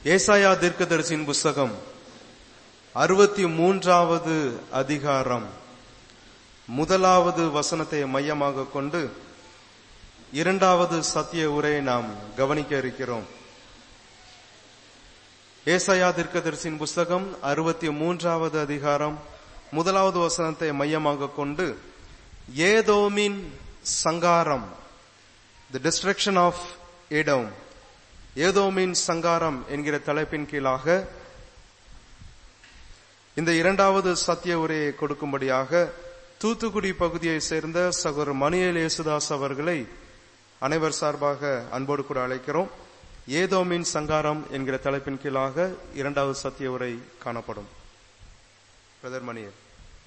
ஏசாயா தீர்க்கதரிசியின் புஸ்தகம் அறுபத்தி மூன்றாவது அதிகாரம் முதலாவது வசனத்தை மையமாக கொண்டு இரண்டாவது சத்திய உரையை நாம் கவனிக்க இருக்கிறோம் ஏசாயா தீர்க்கதரிசியின் புஸ்தகம் அறுபத்தி மூன்றாவது அதிகாரம் முதலாவது வசனத்தை மையமாக கொண்டு ஏதோமின் சங்காரம் தி டிஸ்ட்ரக்ஷன் ஆஃப் ஏடோம் ஏதோமின் சங்காரம் என்கிற தலைப்பின் கீழாக இந்த இரண்டாவது சத்திய உரையை கொடுக்கும்படியாக தூத்துக்குடி பகுதியை சேர்ந்த சகோதரர் மணியல் யேசுதாஸ் அவர்களை அனைவர் சார்பாக அன்போடு கூட அழைக்கிறோம் ஏதோமின் சங்காரம் என்கிற தலைப்பின் கீழாக இரண்டாவது சத்திய உரை காணப்படும் பிரதர் மணியல்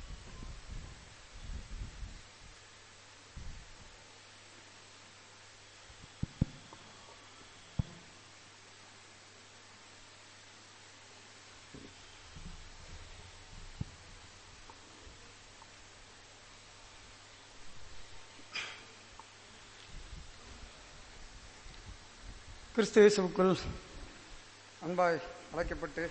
கிறிஸ்து இயேசுவுக்குள் அன்பாய் அழைக்கப்பட்டு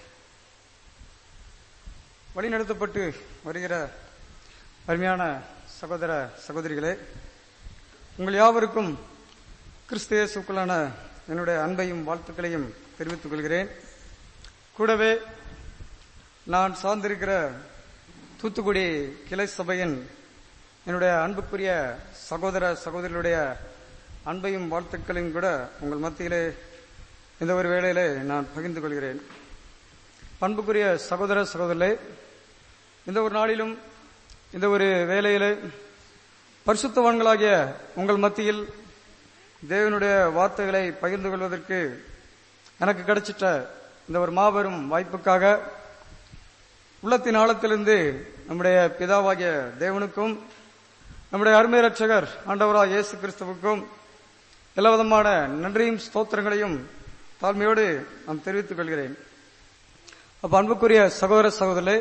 வழிநடத்தப்பட்டு வருகிற அருமையான சகோதர சகோதரிகளே உங்கள் யாவருக்கும் கிறிஸ்து இயேசுக்குள்ளான என்னுடைய அன்பையும் வாழ்த்துக்களையும் தெரிவித்துக் கொள்கிறேன் கூடவே நான் சார்ந்திருக்கிற தூத்துக்குடி கிளை சபையின் என்னுடைய அன்புக்குரிய சகோதர சகோதரிகளுடைய அன்பையும் வாழ்த்துக்களையும் கூட உங்கள் மத்தியிலே இந்த ஒரு வேளையிலே நான் பகிர்ந்து கொள்கிறேன் அன்புக்குரிய சகோதர சகோதரர்களே இந்த ஒரு நாளிலும் இந்த ஒரு வேளையிலே பரிசுத்தவான்களாகிய உங்கள் மத்தியில் தேவனுடைய வார்த்தைகளை பகிர்ந்து கொள்வதற்கு எனக்கு கிடைச்சிட்ட இந்த ஒரு மாபெரும் வாய்ப்புக்காக உள்ளத்தின் ஆழத்திலிருந்து நம்முடைய பிதாவாகிய தேவனுக்கும் நம்முடைய அருமை ரட்சகர் ஆண்டவராக இயேசு கிறிஸ்துவுக்கும் எல்லா விதமான நன்றியும் ஸ்தோத்திரங்களையும் தாழ்மையோடு நான் தெரிவித்துக் கொள்கிறேன் அப்ப அன்புக்குரிய சகோதர சகோதரே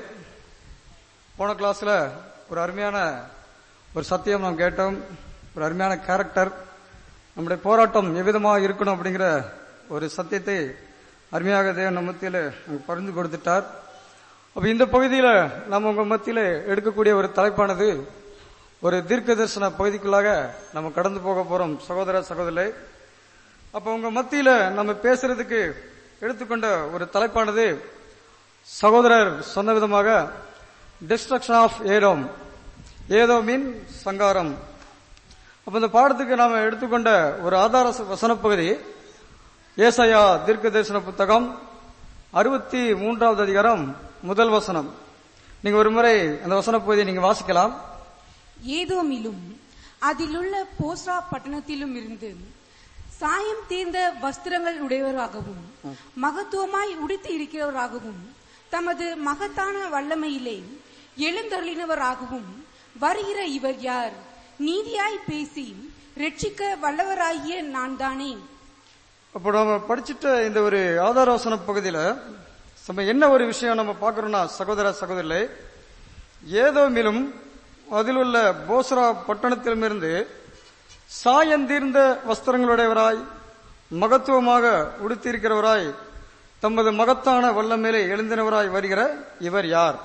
போன கிளாஸ்ல ஒரு அருமையான ஒரு சத்தியம் நாம் கேட்டோம் ஒரு அருமையான கேரக்டர் நம்முடைய போராட்டம் எவ்விதமாக இருக்கணும் அப்படிங்கிற ஒரு சத்தியத்தை அருமையாக தேவன் நம்ம மத்தியில் பகிர்ந்து கொடுத்துட்டார் அப்ப இந்த பகுதியில் நம்ம உங்க மத்தியில் எடுக்கக்கூடிய ஒரு தலைப்பானது ஒரு தீர்க்க தரிசன பகுதிக்குள்ளாக நம்ம கடந்து போக போறோம் சகோதர சகோதரே அப்ப உங்க மத்தியில நம்ம பேசுறதுக்கு எடுத்துக்கொண்ட ஒரு தலைப்பானது சகோதரர் சொன்ன விதமாக டிஸ்ட்ரக்ஷன் ஆஃப் ஏதோம் ஏதோ மீன் சங்காரம் அப்ப இந்த பாடத்துக்கு நாம எடுத்துக்கொண்ட ஒரு ஆதார வசன பகுதி ஏசையா தீர்க்க தரிசன புத்தகம் அறுபத்தி மூன்றாவது அதிகாரம் முதல் வசனம் நீங்க ஒரு முறை அந்த வசன பகுதியை நீங்க வாசிக்கலாம் ஏதோமிலும் அதிலுள்ள போஸ்ரா பட்டணத்திலும் இருந்து சாயம் தீர்ந்த வஸ்திரங்கள் உடையவராகவும் மகத்துவமாய் உடுத்தி இருக்கிறவராகவும் தமது மகத்தான வல்லமையிலே எழுந்தருளினவராகவும் வருகிற இவர் யார் நீதியாய் பேசி ரட்சிக்க வல்லவராகிய நான் தானே அப்போ நம்ம படிச்சுட்ட இந்த ஒரு ஆதார வசன பகுதியில நம்ம என்ன ஒரு விஷயம் நம்ம பார்க்கறோம்னா சகோதர சகோதரர்களே ஏதோமிலும் அதில் உள்ள போஸ்ரா பட்டணத்திலுமிருந்து சாயந்தீர்ந்த வஸ்திரங்களுடையவராய் மகத்துவமாக உடுத்தியிருக்கிறவராய் தமது மகத்தான வல்லமேலே எழுந்தினவராய் வருகிற இவர் யார்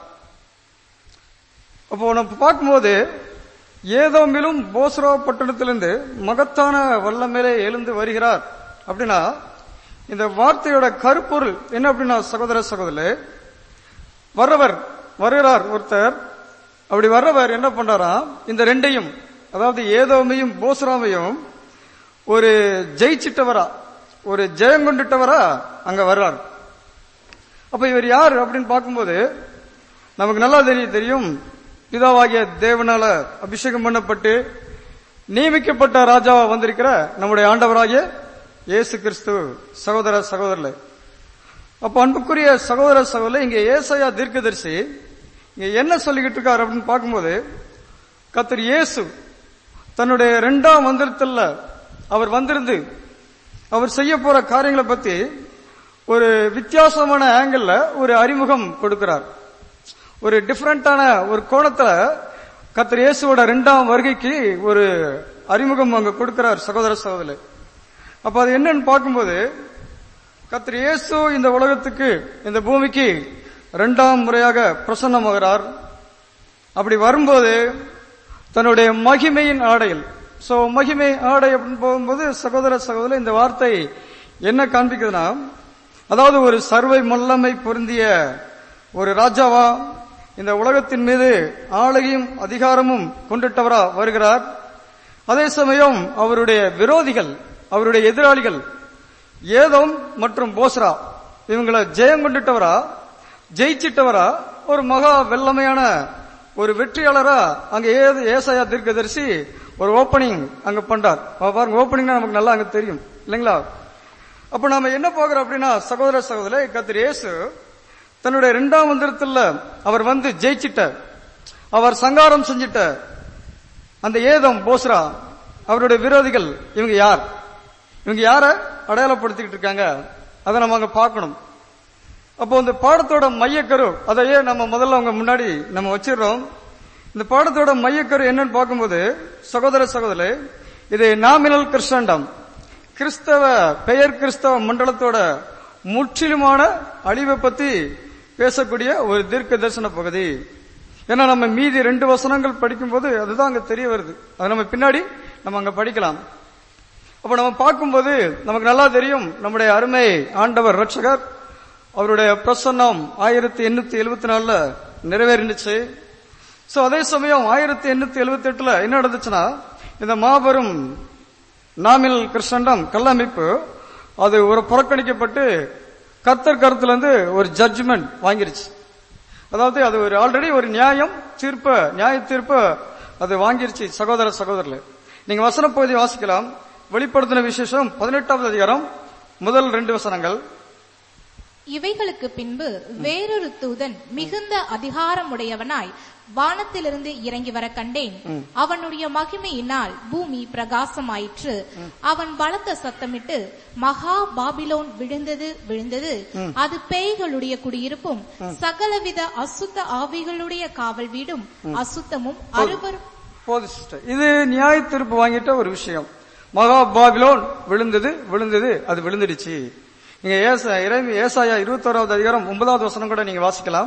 அப்போ நம்ம பார்க்கும்போது ஏதோமிலும் போஸ்ரா பட்டணத்திலிருந்து மகத்தான வல்லமேலே எழுந்து வருகிறார் அப்படின்னா இந்த வார்த்தையோட கருப்பொருள் என்ன அப்படின்னா சகோதர சகோதரே வர்றவர் வருகிறார் ஒருத்தர் அப்படி வர்றவர் என்ன பண்றாராம் இந்த ரெண்டையும் அதாவது ஏதோமையும் போசுராமையும் ஒரு ஜெயிச்சிட்டவரா ஒரு ஜெயம் கொண்டுட்டவரா அங்க வர்றார் அப்ப இவர் யார் அப்படின்னு பார்க்கும்போது நமக்கு நல்லா தெரியும் தெரியும் பிதாவாகிய தேவனால அபிஷேகம் பண்ணப்பட்டு நியமிக்கப்பட்ட ராஜாவா வந்திருக்கிற நம்முடைய ஆண்டவராகிய இயேசு கிறிஸ்து சகோதர சகோதரர்களே அப்ப அன்புக்குரிய சகோதர சகோதரர் இங்க ஏசையா தீர்க்கதரிசி இங்க என்ன சொல்லிக்கிட்டு இருக்காரு அப்படின்னு பார்க்கும்போது கத்தர் இயேசு தன்னுடைய இரண்டாம் மந்திரத்தில் அவர் வந்திருந்து அவர் செய்ய போற காரியங்களை பத்தி ஒரு வித்தியாசமான ஆங்கிள் ஒரு அறிமுகம் கொடுக்கிறார் ஒரு டிஃபரெண்டான ஒரு கோணத்துல கத்தர் இயேசுவோட இரண்டாம் வருகைக்கு ஒரு அறிமுகம் அங்க கொடுக்கிறார் சகோதர சகோதரர் அப்ப அது என்னன்னு பார்க்கும்போது கர்த்தர் இயேசு இந்த உலகத்துக்கு இந்த பூமிக்கு இரண்டாம் முறையாக பிரசன்னமாகிறார் அப்படி வரும்போது தன்னுடைய மகிமையின் ஆடையில் சோ மகிமை ஆடை அப்படின்னு போகும்போது சகோதர சகோதரர் இந்த வார்த்தை என்ன காண்பிக்குதுன்னா அதாவது ஒரு சர்வை மல்லமை பொருந்திய ஒரு ராஜாவா இந்த உலகத்தின் மீது ஆளுகையும் அதிகாரமும் கொண்டுட்டவரா வருகிறார் அதே சமயம் அவருடைய விரோதிகள் அவருடைய எதிராளிகள் ஏதோம் மற்றும் போஸ்ரா இவங்களை ஜெயம் கொண்டுட்டவரா ஜெயிச்சிட்டவரா ஒரு மகா வெள்ளமையான ஒரு வெற்றியாளரா அங்க ஏது ஏசாயா தீர்க்கதரிசி ஒரு ஓப்பனிங் அங்க பண்றார் அவ பாருங்க ஓப்பனிங்னா நமக்கு நல்லா அங்க தெரியும் இல்லைங்களா அப்ப நாம என்ன போகிறோம் அப்படின்னா சகோதர சகோதர கத்திர இயேசு தன்னுடைய இரண்டாம் மந்திரத்துல அவர் வந்து ஜெயிச்சிட்ட அவர் சங்காரம் செஞ்சிட்ட அந்த ஏதம் போஸ்ரா அவருடைய விரோதிகள் இவங்க யார் இவங்க யார அடையாளப்படுத்திக்கிட்டு இருக்காங்க அதை நம்ம அங்க பார்க்கணும் அப்போ இந்த பாடத்தோட மையக்கரு அதையே நம்ம முதல்ல அவங்க முன்னாடி நம்ம வச்சிடுறோம் இந்த பாடத்தோட மையக்கரு என்னன்னு பார்க்கும்போது சகோதர சகோதரே இது நாமினல் கிறிஸ்டண்டம் கிறிஸ்தவ பெயர் கிறிஸ்தவ மண்டலத்தோட முற்றிலுமான அழிவை பத்தி பேசக்கூடிய ஒரு தீர்க்க தரிசன பகுதி ஏன்னா நம்ம மீதி ரெண்டு வசனங்கள் படிக்கும்போது அதுதான் அங்க தெரிய வருது அது நம்ம பின்னாடி நம்ம அங்க படிக்கலாம் அப்ப நம்ம பார்க்கும்போது நமக்கு நல்லா தெரியும் நம்முடைய அருமை ஆண்டவர் ரட்சகர் அவருடைய பிரசன்னம் ஆயிரத்தி எண்ணூத்தி எழுபத்தி நாலுல நிறைவேறினுச்சு சோ அதே சமயம் ஆயிரத்தி எண்ணூத்தி எழுபத்தி எட்டுல என்ன நடந்துச்சுன்னா இந்த மாபெரும் நாமில் கிருஷ்ணண்டம் கல்லமைப்பு அது ஒரு புறக்கணிக்கப்பட்டு கர்த்தர் கருத்துல இருந்து ஒரு ஜட்ஜ்மெண்ட் வாங்கிருச்சு அதாவது அது ஒரு ஆல்ரெடி ஒரு நியாயம் தீர்ப்பு நியாய தீர்ப்பு அது வாங்கிருச்சு சகோதர சகோதரர்களே நீங்க வசன பகுதி வாசிக்கலாம் வெளிப்படுத்தின விசேஷம் பதினெட்டாவது அதிகாரம் முதல் ரெண்டு வசனங்கள் இவைகளுக்கு பின்பு வேறொரு தூதன் மிகுந்த அதிகாரமுடையவனாய் வானத்திலிருந்து இறங்கி வர கண்டேன் அவனுடைய மகிமையினால் பூமி பிரகாசமாயிற்று அவன் பலத்த சத்தமிட்டு மகா பாபிலோன் விழுந்தது விழுந்தது அது பேய்களுடைய குடியிருப்பும் சகலவித அசுத்த ஆவிகளுடைய காவல் வீடும் அசுத்தமும் அருவரும் போது சிஸ்டர் இது நியாய தீர்ப்பு வாங்கிட்ட ஒரு விஷயம் மகா பாபிலோன் விழுந்தது விழுந்தது அது விழுந்துடுச்சு நீங்க ஏச இறைமை ஏசாயா இருபத்தோராவது அதிகாரம் ஒன்பதாவது வசனம் கூட நீங்க வாசிக்கலாம்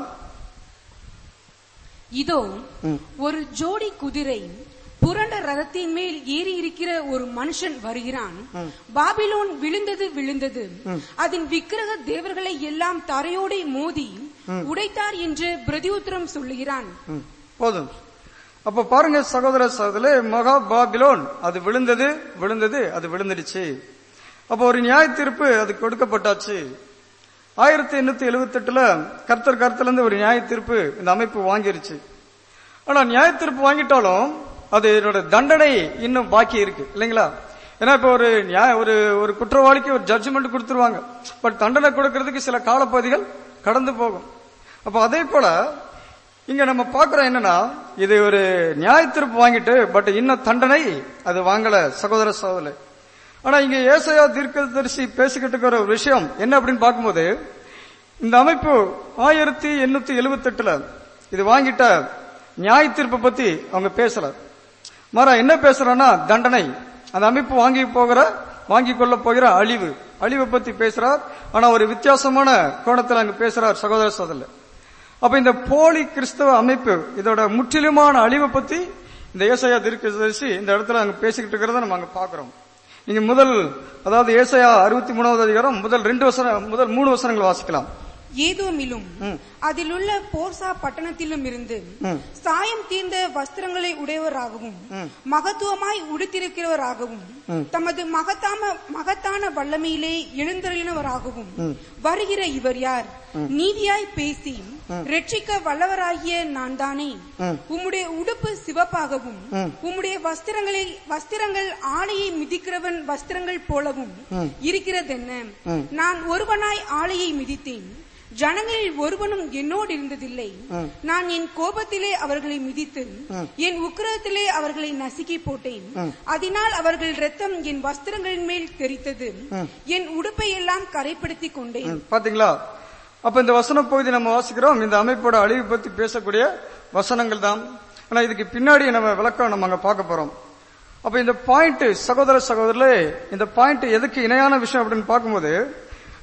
இதோ ஒரு ஜோடி குதிரை புரண்ட ரதத்தின் மேல் ஏறி இருக்கிற ஒரு மனுஷன் வருகிறான் பாபிலோன் விழுந்தது விழுந்தது அதன் விக்கிரக தேவர்களை எல்லாம் தரையோடே மோதி உடைத்தார் என்று பிரதியுத்தரம் சொல்லுகிறான் ம், போதும் அப்ப பாருங்க சகோதர சகோதரே மகா பாபிலோன் அது விழுந்தது விழுந்தது அது விழுந்துடுச்சு அப்ப ஒரு நியாய தீர்ப்பு அது கொடுக்கப்பட்டாச்சு ஆயிரத்தி எண்ணூத்தி எழுபத்தி எட்டுல கர்த்தர் கருத்துல இருந்து ஒரு நியாய தீர்ப்பு இந்த அமைப்பு வாங்கிருச்சு ஆனா நியாய தீர்ப்பு வாங்கிட்டாலும் அது என்னோட தண்டனை இன்னும் பாக்கி இருக்கு இல்லைங்களா ஏன்னா இப்ப ஒரு நியாய ஒரு ஒரு குற்றவாளிக்கு ஒரு ஜட்ஜ்மெண்ட் கொடுத்துருவாங்க பட் தண்டனை கொடுக்கறதுக்கு சில காலப்பகுதிகள் கடந்து போகும் அப்ப அதே போல இங்க நம்ம பாக்குறோம் என்னன்னா இது ஒரு நியாய தீர்ப்பு வாங்கிட்டு பட் இன்னும் தண்டனை அது வாங்கல சகோதர சகோதர ஆனா இங்க ஏசையா தீர்க்கதரிசி பேசிக்கிட்டு இருக்கிற ஒரு விஷயம் என்ன அப்படின்னு பார்க்கும்போது இந்த அமைப்பு ஆயிரத்தி எண்ணூத்தி எழுபத்தி எட்டுல இது வாங்கிட்ட நியாய தீர்ப்பை பத்தி அவங்க பேசல மாறா என்ன பேசுறான்னா தண்டனை அந்த அமைப்பு வாங்கி போகிற வாங்கி கொள்ள போகிற அழிவு அழிவை பத்தி பேசுறார் ஆனா ஒரு வித்தியாசமான கோணத்தில் அங்க பேசுறார் சகோதர சகோதரர் அப்ப இந்த போலி கிறிஸ்தவ அமைப்பு இதோட முற்றிலுமான அழிவை பத்தி இந்த ஏசையா தீர்க்கதரிசி இந்த இடத்துல அங்க பேசிக்கிட்டு இருக்கிறத நம்ம அங்க பாக்குறோம் நீங்க முதல் அதாவது ஏசையா அறுபத்தி மூணாவது அதிகாரம் முதல் ரெண்டு வசனம் முதல் மூணு வசனங்கள் வாசிக்கலாம் ஏதோமிலும் அதிலுள்ள போர்சா பட்டணத்திலும் இருந்து சாயம் தீர்ந்த வஸ்திரங்களை உடையவராகவும் மகத்துவமாய் உடுத்திருக்கிறவராகவும் தமது மகத்தாம மகத்தான வல்லமையிலே எழுந்தருளினவராகவும் வருகிற இவர் யார் நீதியாய் பேசி ரட்சிக்க வல்லவராகிய நான் தானே உம்முடைய உடுப்பு சிவப்பாகவும் உம்முடைய வஸ்திரங்களை வஸ்திரங்கள் ஆலையை மிதிக்கிறவன் வஸ்திரங்கள் போலவும் இருக்கிறதென்ன நான் ஒருவனாய் ஆலையை மிதித்தேன் ஜனங்களில் ஒருவனும் என்னோடு இருந்ததில்லை நான் என் கோபத்திலே அவர்களை மிதித்து என் உக்கிரத்திலே அவர்களை நசுக்கி போட்டேன் அதனால் அவர்கள் ரத்தம் என் வஸ்திரங்களின் மேல் தெரித்தது என் உடுப்பை எல்லாம் கரைப்படுத்திக் கொண்டேன் ம், பாத்தீங்களா அப்ப இந்த வசன பகுதி நம்ம வாசிக்கிறோம் இந்த அமைப்போட அழிவு பத்தி பேசக்கூடிய வசனங்கள் தான் ஆனா இதுக்கு பின்னாடி நம்ம விளக்கம் நம்ம அங்க பார்க்க போறோம் அப்ப இந்த பாயிண்ட் சகோதர சகோதரர்களே இந்த பாயிண்ட் எதுக்கு இணையான விஷயம் அப்படின்னு பார்க்கும்போது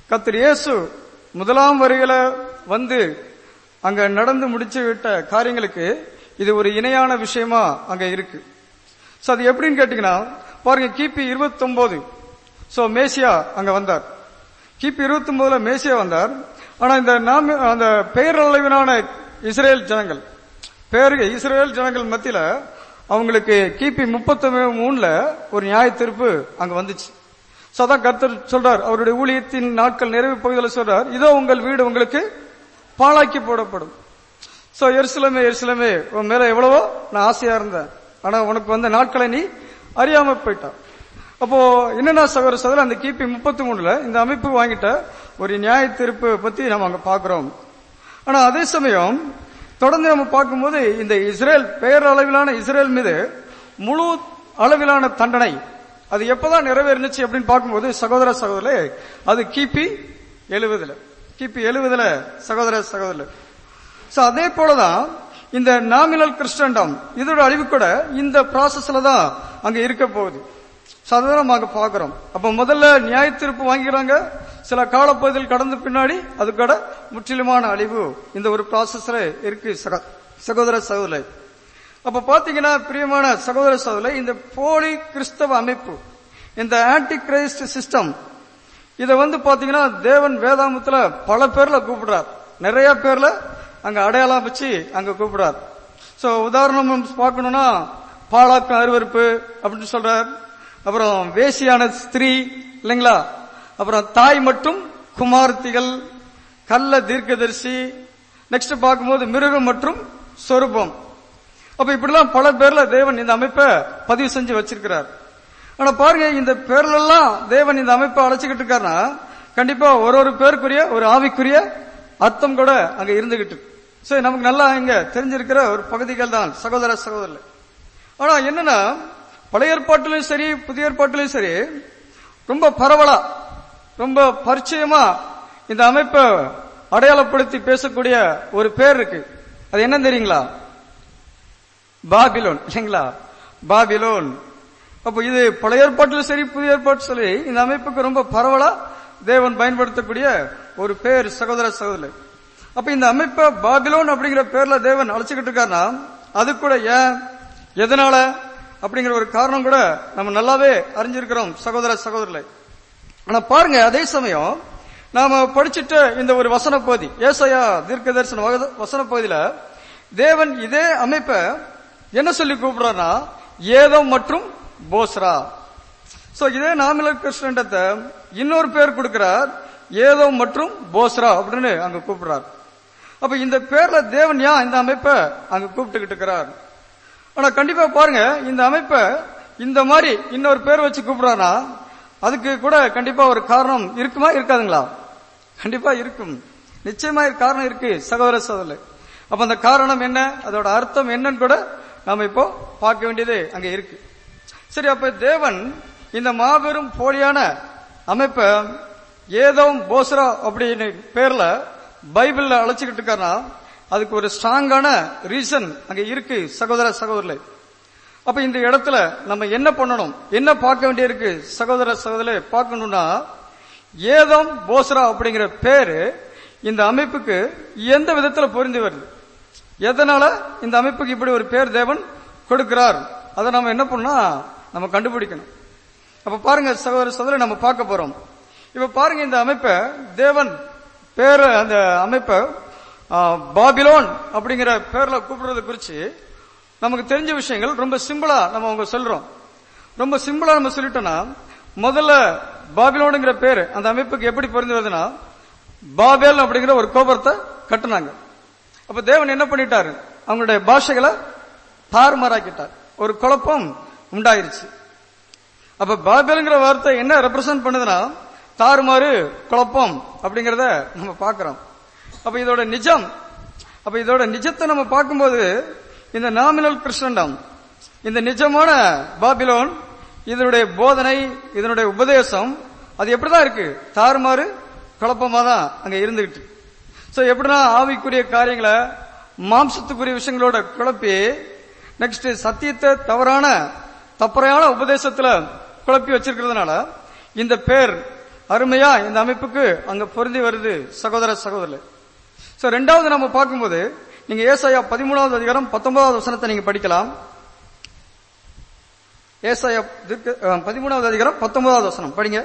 கர்த்தர் இயேசு முதலாம் வருகையில வந்து அங்க நடந்து முடிச்சு விட்ட காரியங்களுக்கு இது ஒரு இணையான விஷயமா அங்க இருக்கு சோ அது எப்படின்னு கேட்டீங்கன்னா பாருங்க கிபி 29 சோ மேசியா அங்க வந்தார் கிபி 29 மேசியா வந்தார் ஆனா இந்த நாம அந்த பெயரளவிலான இஸ்ரேல் ஜனங்கள் பேரு இஸ்ரேல் ஜனங்கள் மத்தியில அவங்களுக்கு கிபி முப்பத்தி மூணுல ஒரு நியாய தீர்ப்பு அங்க வந்துச்சு சோ அதான் கர்த்தர் சொல்றார் அவருடைய ஊழியத்தின் நாட்கள் நிறைவு பகுதியில் சொல்றார் இதோ உங்கள் வீடு உங்களுக்கு பாழாக்கி போடப்படும் சோ எருசலமே எருசலமே உன் மேல எவ்வளவோ நான் ஆசையா இருந்தேன் ஆனா உனக்கு வந்த நாட்களை நீ அறியாம போயிட்டான் அப்போ என்னன்னா சகோதர சகோதரர் அந்த கிபி முப்பத்தி மூணுல இந்த அமைப்பு வாங்கிட்ட ஒரு நியாய தீர்ப்பு பத்தி நம்ம அங்க பாக்குறோம் ஆனா அதே சமயம் தொடர்ந்து நம்ம பார்க்கும்போது இந்த இஸ்ரேல் பெயர் அளவிலான இஸ்ரேல் மீது முழு அளவிலான தண்டனை அது எப்பதான் நிறைவேறுனுச்சு அப்படின்னு பார்க்கும்போது சகோதர சகோதரே அது கிபி எழுவதுல கிபி எழுவதுல சகோதர சகோதரர் சோ அதே போலதான் இந்த நாமினல் கிறிஸ்டண்டம் இதோட அழிவு கூட இந்த ப்ராசஸ்ல தான் அங்க இருக்க போகுது So அதை நம்ம அங்க பாக்குறோம் அப்ப முதல்ல நியாய தீர்ப்பு வாங்கிக்கிறாங்க சில காலப்பகுதியில் கடந்த பின்னாடி அது கூட முற்றிலுமான அழிவு இந்த ஒரு ப்ராசஸ்ல இருக்கு சக- சகோதர சகோதரர் அப்ப பாத்தீங்கன்னா பிரியமான சகோதர சகோதரர் இந்த போலி கிறிஸ்தவ அமைப்பு இந்த ஆன்டி கிரைஸ்ட் சிஸ்டம் இத வந்து பாத்தீங்கன்னா தேவன் வேதாமத்துல பல பேர்ல கூப்பிடுறார் நிறைய பேர்ல அங்க அடையாளம் வச்சு அங்க கூப்பிடுறார் சோ உதாரணம் பார்க்கணும்னா பாலாக்கம் அருவருப்பு அப்படின்னு சொல்றார் அப்புறம் வேசியான ஸ்திரீ இல்லைங்களா அப்புறம் தாய் மற்றும் குமார்த்திகள் கள்ள தீர்க்கதரிசி நெக்ஸ்ட் பார்க்கும்போது மிருகம் மற்றும் சொரூபம் அப்ப இப்படிலாம் பல பேர்ல தேவன் இந்த அமைப்பை பதிவு செஞ்சு வச்சிருக்கிறார் ஆனா பாருங்க இந்த பேர்ல எல்லாம் தேவன் இந்த அமைப்பை அழைச்சுக்கிட்டு இருக்காருன்னா கண்டிப்பா ஒரு ஒரு பேருக்குரிய ஒரு ஆவிக்குரிய அர்த்தம் கூட அங்க இருந்துகிட்டு இருக்கு. சோ நமக்கு நல்லா இங்க தெரிஞ்சிருக்கிற ஒரு பகுதிகள் தான் சகோதர சகோதரர் ஆனா என்னன்னா பழைய ஏற்பாட்டிலும் சரி புதிய ஏற்பாட்டிலும் சரி ரொம்ப பரவலா ரொம்ப பரிச்சயமா இந்த அமைப்பை அடையாளப்படுத்தி பேசக்கூடிய ஒரு பேர் இருக்கு அது என்ன தெரியுங்களா பாபிலோன் இல்லைங்களா பாபிலோன் அப்போ இது பழைய ஏற்பாட்டிலும் சரி புதிய ஏற்பாட்டு சரி இந்த அமைப்புக்கு ரொம்ப பரவலா தேவன் பயன்படுத்தக்கூடிய ஒரு பேர் சகோதர சகோதரர் அப்ப இந்த அமைப்பை பாபிலோன் அப்படிங்கிற பேர்ல தேவன் அழைச்சுக்கிட்டு இருக்காருன்னா அது கூட ஏன் எதனால அப்படிங்கிற ஒரு காரணம் கூட நம்ம நல்லாவே அறிஞ்சிருக்கிறோம் சகோதர சகோதரர்களே ஆனா பாருங்க அதே சமயம் நாம படிச்சிட்ட இந்த ஒரு வசன பகுதி ஏசையா தீர்க்க தரிசன வக- வசன பகுதியில தேவன் இதே அமைப்பை என்ன சொல்லி கூப்பிடுறாருன்னா ஏதம் மற்றும் போஸ்ரா சோ இதே நாமிலர் கிருஷ்ணண்டத்தை இன்னொரு பேர் கொடுக்கிறார் ஏதோ மற்றும் போஸ்ரா அப்படின்னு அங்க கூப்பிடுறார் அப்ப இந்த பேர்ல தேவன் ஏன் இந்த அமைப்பை அங்க கூப்பிட்டுக்கிட்டு இருக்கிறார் ஆனா கண்டிப்பா பாருங்க இந்த அமைப்பை இந்த மாதிரி இன்னொரு பேர் வச்சு கூப்பிடுறானா அதுக்கு கூட கண்டிப்பா ஒரு காரணம் இருக்குமா இருக்காதுங்களா கண்டிப்பா இருக்கும் நிச்சயமா இது காரணம் இருக்கு சகோதர சகோதரர் அப்ப அந்த காரணம் என்ன அதோட அர்த்தம் என்னன்னு கூட நாம இப்போ பார்க்க வேண்டியது அங்க இருக்கு சரி அப்ப தேவன் இந்த மாபெரும் போலியான அமைப்பை ஏதோ போஸ்ரா அப்படின்னு பேர்ல பைபிள்ல அழைச்சுக்கிட்டு இருக்காருன்னா அதுக்கு ஒரு ஸ்ட்ராங்கான ரீசன் அங்க இருக்கு சகோதர சகோதரர்களே அப்ப இந்த இடத்துல நம்ம என்ன பண்ணணும் என்ன பார்க்க வேண்டியிருக்கு சகோதர சகோதரே பார்க்கணும்னா ஏதம் போஸ்ரா அப்படிங்கிற பேரு இந்த அமைப்புக்கு எந்த விதத்துல பொருந்தி வருது எதனால இந்த அமைப்புக்கு இப்படி ஒரு பேர் தேவன் கொடுக்கிறார் அதை நம்ம என்ன பண்ணா நம்ம கண்டுபிடிக்கணும் அப்ப பாருங்க சகோதர சகோதரி நம்ம பார்க்க போறோம் இப்ப பாருங்க இந்த அமைப்பை தேவன் பேரு அந்த அமைப்பை ஆ, பாபிலோன் அப்படிங்கிற பேர்ல கூப்பிடுறது குறிச்சு நமக்கு தெரிஞ்ச விஷயங்கள் ரொம்ப சிம்பிளா நம்ம அவங்க சொல்றோம் ரொம்ப சிம்பிளா நம்ம சொல்லிட்டோம்னா முதல்ல பாபிலோனுங்கிற பேரு அந்த அமைப்புக்கு எப்படி பொருந்து வருதுன்னா பாபேல் அப்படிங்கிற ஒரு கோபுரத்தை கட்டுனாங்க அப்ப தேவன் என்ன பண்ணிட்டாரு அவங்களுடைய பாஷைகளை தாறுமாறாக்கிட்டார் ஒரு குழப்பம் உண்டாயிருச்சு அப்ப பாபேலுங்கிற வார்த்தை என்ன ரெப்ரசன்ட் பண்ணுதுன்னா தாறுமாறு குழப்பம் அப்படிங்கறத நம்ம பார்க்கிறோம் அப்ப இதோட நிஜம் அப்ப இதோட நிஜத்தை நம்ம பார்க்கும்போது இந்த நாமினல் கிறிஸ்டண்டம் இந்த நிஜமான பாபிலோன் இதனுடைய போதனை இதனுடைய உபதேசம் அது எப்படிதான் இருக்கு தாறுமாறு குழப்பமா தான் அங்க இருந்துகிட்டு சோ எப்படின்னா ஆவிக்குரிய காரியங்களை மாம்சத்துக்குரிய விஷயங்களோட குழப்பி நெக்ஸ்ட் சத்தியத்தை தவறான தப்பறையான உபதேசத்துல குழப்பி வச்சிருக்கிறதுனால இந்த பேர் அருமையா இந்த அமைப்புக்கு அங்க பொருந்தி வருது சகோதர சகோதரர் சோ ரெண்டாவது நம்ம பார்க்கும்போது நீங்க ஏசாயா பதிமூணாவது அதிகாரம் பத்தொன்பதாவது வசனத்தை நீங்க படிக்கலாம் ஏசாயா தீர்க்க- அஹ், பதிமூணாவது அதிகாரம் பத்தொன்பதாவது வசனம் படிங்க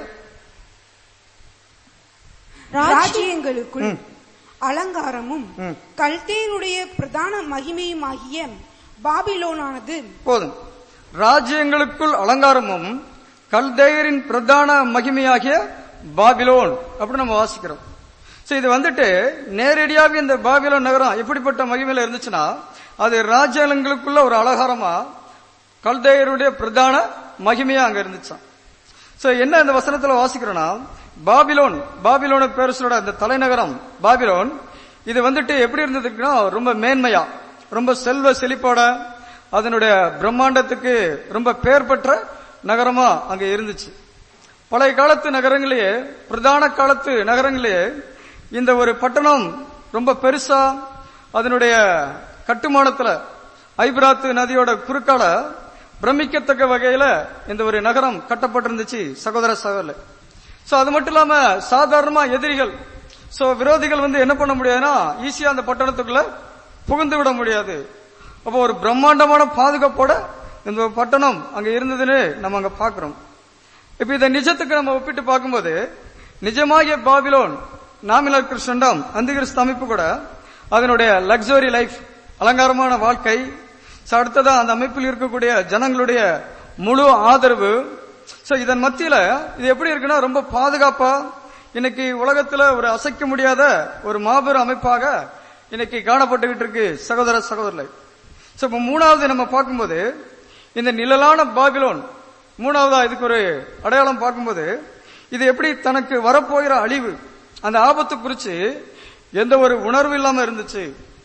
ராஜ்யங்களுக்குள் அலங்காரமும் கல்தேருடைய பிரதான மகிமையுமாகிய பாபிலோனானது போதும் ராஜ்யங்களுக்குள் அலங்காரமும் கல்தேயரின் பிரதான மகிமையாகிய பாபிலோன் அப்படின்னு நம்ம வாசிக்கிறோம் சோ இது வந்துட்டு நேரடியாக இந்த பாபிலோன் நகரம் எப்படிப்பட்ட மகிமையில இருந்துச்சுன்னா அது ராஜ்யங்களுக்குள்ள ஒரு அலங்காரமா கல்தேயருடைய பிரதான மகிமையா அங்க இருந்துச்சாம் சோ என்ன இந்த வசனத்துல வாசிக்கிறோம்னா பாபிலோன் பாபிலோன பேரசோட அந்த தலைநகரம் பாபிலோன் இது வந்துட்டு எப்படி இருந்ததுக்குன்னா ரொம்ப மேன்மையா ரொம்ப செல்வ செழிப்போட அதனுடைய பிரம்மாண்டத்துக்கு ரொம்ப பேர் பெற்ற நகரமா அங்க இருந்துச்சு பழைய காலத்து நகரங்களையே பிரதான காலத்து நகரங்களையே இந்த ஒரு பட்டணம் ரொம்ப பெருசா அதனுடைய கட்டுமானத்துல ஐபிராத்து நதியோட குறுக்கால பிரமிக்கத்தக்க வகையில இந்த ஒரு நகரம் கட்டப்பட்டிருந்துச்சு சகோதர சகோதரர் சோ அது மட்டும் இல்லாம சாதாரணமா எதிரிகள் சோ விரோதிகள் வந்து என்ன பண்ண முடியாதுன்னா ஈஸியா அந்த பட்டணத்துக்குள்ள புகுந்து விட முடியாது அப்போ ஒரு பிரம்மாண்டமான பாதுகாப்போட இந்த ஒரு பட்டணம் அங்க இருந்ததுன்னு நம்ம அங்க பாக்குறோம் இப்ப இதை நிஜத்துக்கு நம்ம ஒப்பிட்டு பார்க்கும்போது நிஜமாகிய பாபிலோன் நாமினல் கிறிஸ்டண்டம் அந்த கிறிஸ்து அமைப்பு கூட அதனுடைய லக்ஸரி லைஃப் அலங்காரமான வாழ்க்கை So, அடுத்ததா அந்த அமைப்பில் இருக்கக்கூடிய ஜனங்களுடைய முழு ஆதரவு சோ இதன் மத்தியில இது எப்படி இருக்குன்னா ரொம்ப பாதுகாப்பா இன்னைக்கு உலகத்துல ஒரு அசைக்க முடியாத ஒரு மாபெரும் அமைப்பாக இன்னைக்கு காணப்பட்டுகிட்டு இருக்கு சகோதர சகோதரர்களை சோ இப்ப மூணாவது நம்ம பார்க்கும்போது இந்த நிழலான பாபிலோன் மூணாவதா இதுக்கு ஒரு அடையாளம் பார்க்கும்போது இது எப்படி தனக்கு வரப்போகிற அழிவு அந்த ஆபத்து குறிச்சு எந்த ஒரு உணர்வு இல்லாம இருந்துச்சு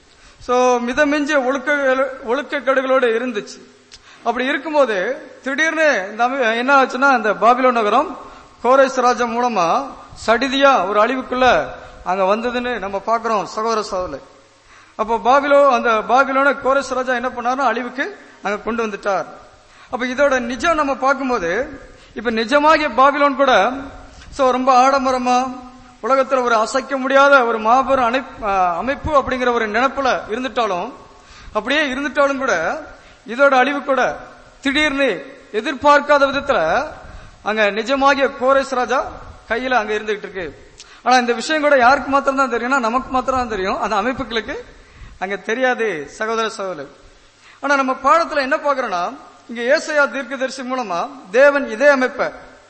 சோ மிதமிஞ்சிய ஒழுக்க ஒழுக்கக்கேடுகளோடு இருந்துச்சு அப்படி இருக்கும்போது திடீர்னு இந்த அமை- என்ன ஆச்சுன்னா இந்த பாபிலோன் நகரம் கோரேஸ் ராஜா மூலமா சடிதியா ஒரு அழிவுக்குள்ள அங்க வந்ததுன்னு நம்ம பாக்குறோம் சகோதர சகோதரர் அப்போ பாபிலோ அந்த பாபிலோன கோரஸ் ராஜா என்ன பண்ணாருன்னா அழிவுக்கு அங்க கொண்டு வந்துட்டார் அப்ப இதோட நிஜம் நம்ம பார்க்கும்போது இப்ப நிஜமாகிய பாபிலோன் கூட சோ ரொம்ப ஆடம்பரமா உலகத்துல ஒரு அசைக்க முடியாத ஒரு மாபெரும் அணைப்- அஹ் அமைப்பு அப்படிங்கிற ஒரு நினைப்புல இருந்துட்டாலும் அப்படியே இருந்துட்டாலும் கூட இதோட அழிவு கூட திடீர்னு எதிர்பார்க்காத விதத்துல அங்க நிஜமாகிய கோரேஸ் ராஜா கையில அங்க இருந்துகிட்டு இருக்கு ஆனா இந்த விஷயம் கூட யாருக்கு மாத்திரம் தான் தெரியும்னா நமக்கு மாத்திரம் தான் தெரியும் அந்த அமைப்புகளுக்கு அங்க தெரியாது சகோதர சகோதரர் ஆனா நம்ம பாடத்துல என்ன பாக்குறோம்னா இங்க ஏசையா தீர்க்கதரிசி மூலமா தேவன் இதே அமைப்பை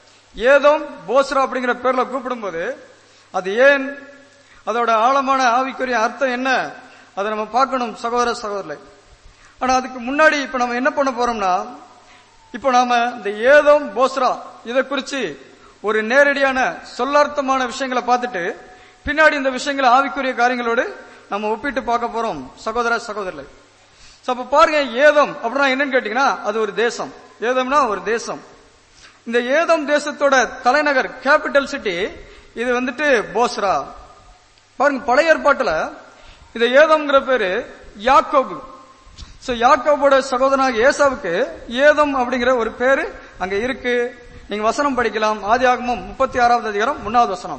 ஏதோம் போஸ்ரா அப்படிங்கிற பேர்ல கூப்பிடும்போது அது ஏன் அதோட ஆழமான ஆவிக்குரிய அர்த்தம் என்ன அதை நம்ம பார்க்கணும் சகோதர சகோதரர்களே ஆனா அதுக்கு முன்னாடி இப்ப நம்ம என்ன பண்ண போறோம்னா இப்ப நாம இந்த ஏதோம் போஸ்ரா இதை குறிச்சு ஒரு நேரடியான சொல்லார்த்தமான விஷயங்களை பார்த்துட்டு பின்னாடி இந்த விஷயங்களை ஆவிக்குரிய காரியங்களோடு நம்ம ஒப்பிட்டு பார்க்க போறோம் சகோதர சகோதரர்களே So, அப்ப பாருங்க ஏதம் அப்படின்னா என்னன்னு கேட்டீங்கன்னா அது ஒரு தேசம் ஏதம்னா ஒரு தேசம் இந்த ஏதம் தேசத்தோட தலைநகர் கேபிட்டல் சிட்டி இது வந்துட்டு போஸ்ரா பாருங்க பழைய ஏற்பாட்டுல இந்த ஏதம்ங்கிற பேரு யாக்கோபு சோ யாக்கோபோட சகோதரனாக ஏசாவுக்கு ஏதம் அப்படிங்கிற ஒரு பேரு அங்க இருக்கு நீங்க வசனம் படிக்கலாம் ஆதியாகமம் முப்பத்தி ஆறாவது அதிகாரம் மூணாவது வசனம்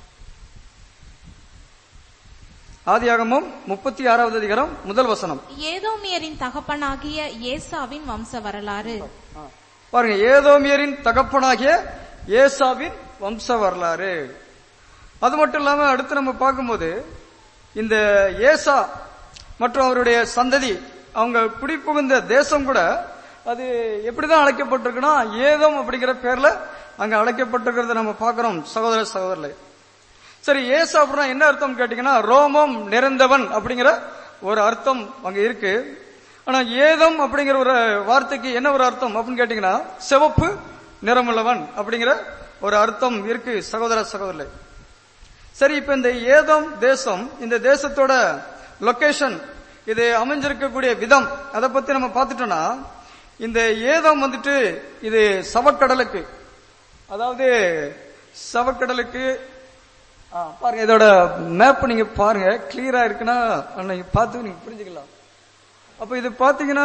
ஆதியாகமம் முப்பத்தி ஆறாவது அதிகாரம் முதல் வசனம் ஏதோமியரின் தகப்பனாகிய ஏசாவின் வம்ச வரலாறு பாருங்க ஏதோமியரின் தகப்பனாகிய ஏசாவின் வம்ச வரலாறு அது மட்டும் இல்லாம அடுத்து நம்ம பார்க்கும்போது இந்த ஏசா மற்றும் அவருடைய சந்ததி அவங்க குடிபுகுந்த தேசம் கூட அது எப்படிதான் அழைக்கப்பட்டிருக்குன்னா ஏதம் அப்படிங்கிற பேர்ல அங்க அழைக்கப்பட்டிருக்கிறத நம்ம பார்க்கிறோம் சகோதர சகோதரர்களே சரி ஏசு அப்படின்னா என்ன அர்த்தம் கேட்டீங்கன்னா ரோமம் நிறைந்தவன் அப்படிங்கிற ஒரு அர்த்தம் அங்க இருக்கு ஆனா ஏதம் அப்படிங்கிற ஒரு வார்த்தைக்கு என்ன ஒரு அர்த்தம் அப்படின்னு கேட்டீங்கன்னா சிவப்பு நிறமுள்ளவன் அப்படிங்கிற ஒரு அர்த்தம் இருக்கு சகோதர சகோதரர்களே சரி இப்ப இந்த ஏதம் தேசம் இந்த தேசத்தோட லொகேஷன் இது அமைஞ்சிருக்கக்கூடிய விதம் அதை பத்தி நம்ம பார்த்துட்டோம்னா இந்த ஏதம் வந்துட்டு இது சவக்கடலுக்கு அதாவது சவக்கடலுக்கு ஆ, பாருங்க இதோட மேப் நீங்க பாருங்க கிளியரா இருக்குன்னா நீங்க பார்த்து நீங்க புரிஞ்சுக்கலாம் அப்ப இது பாத்தீங்கன்னா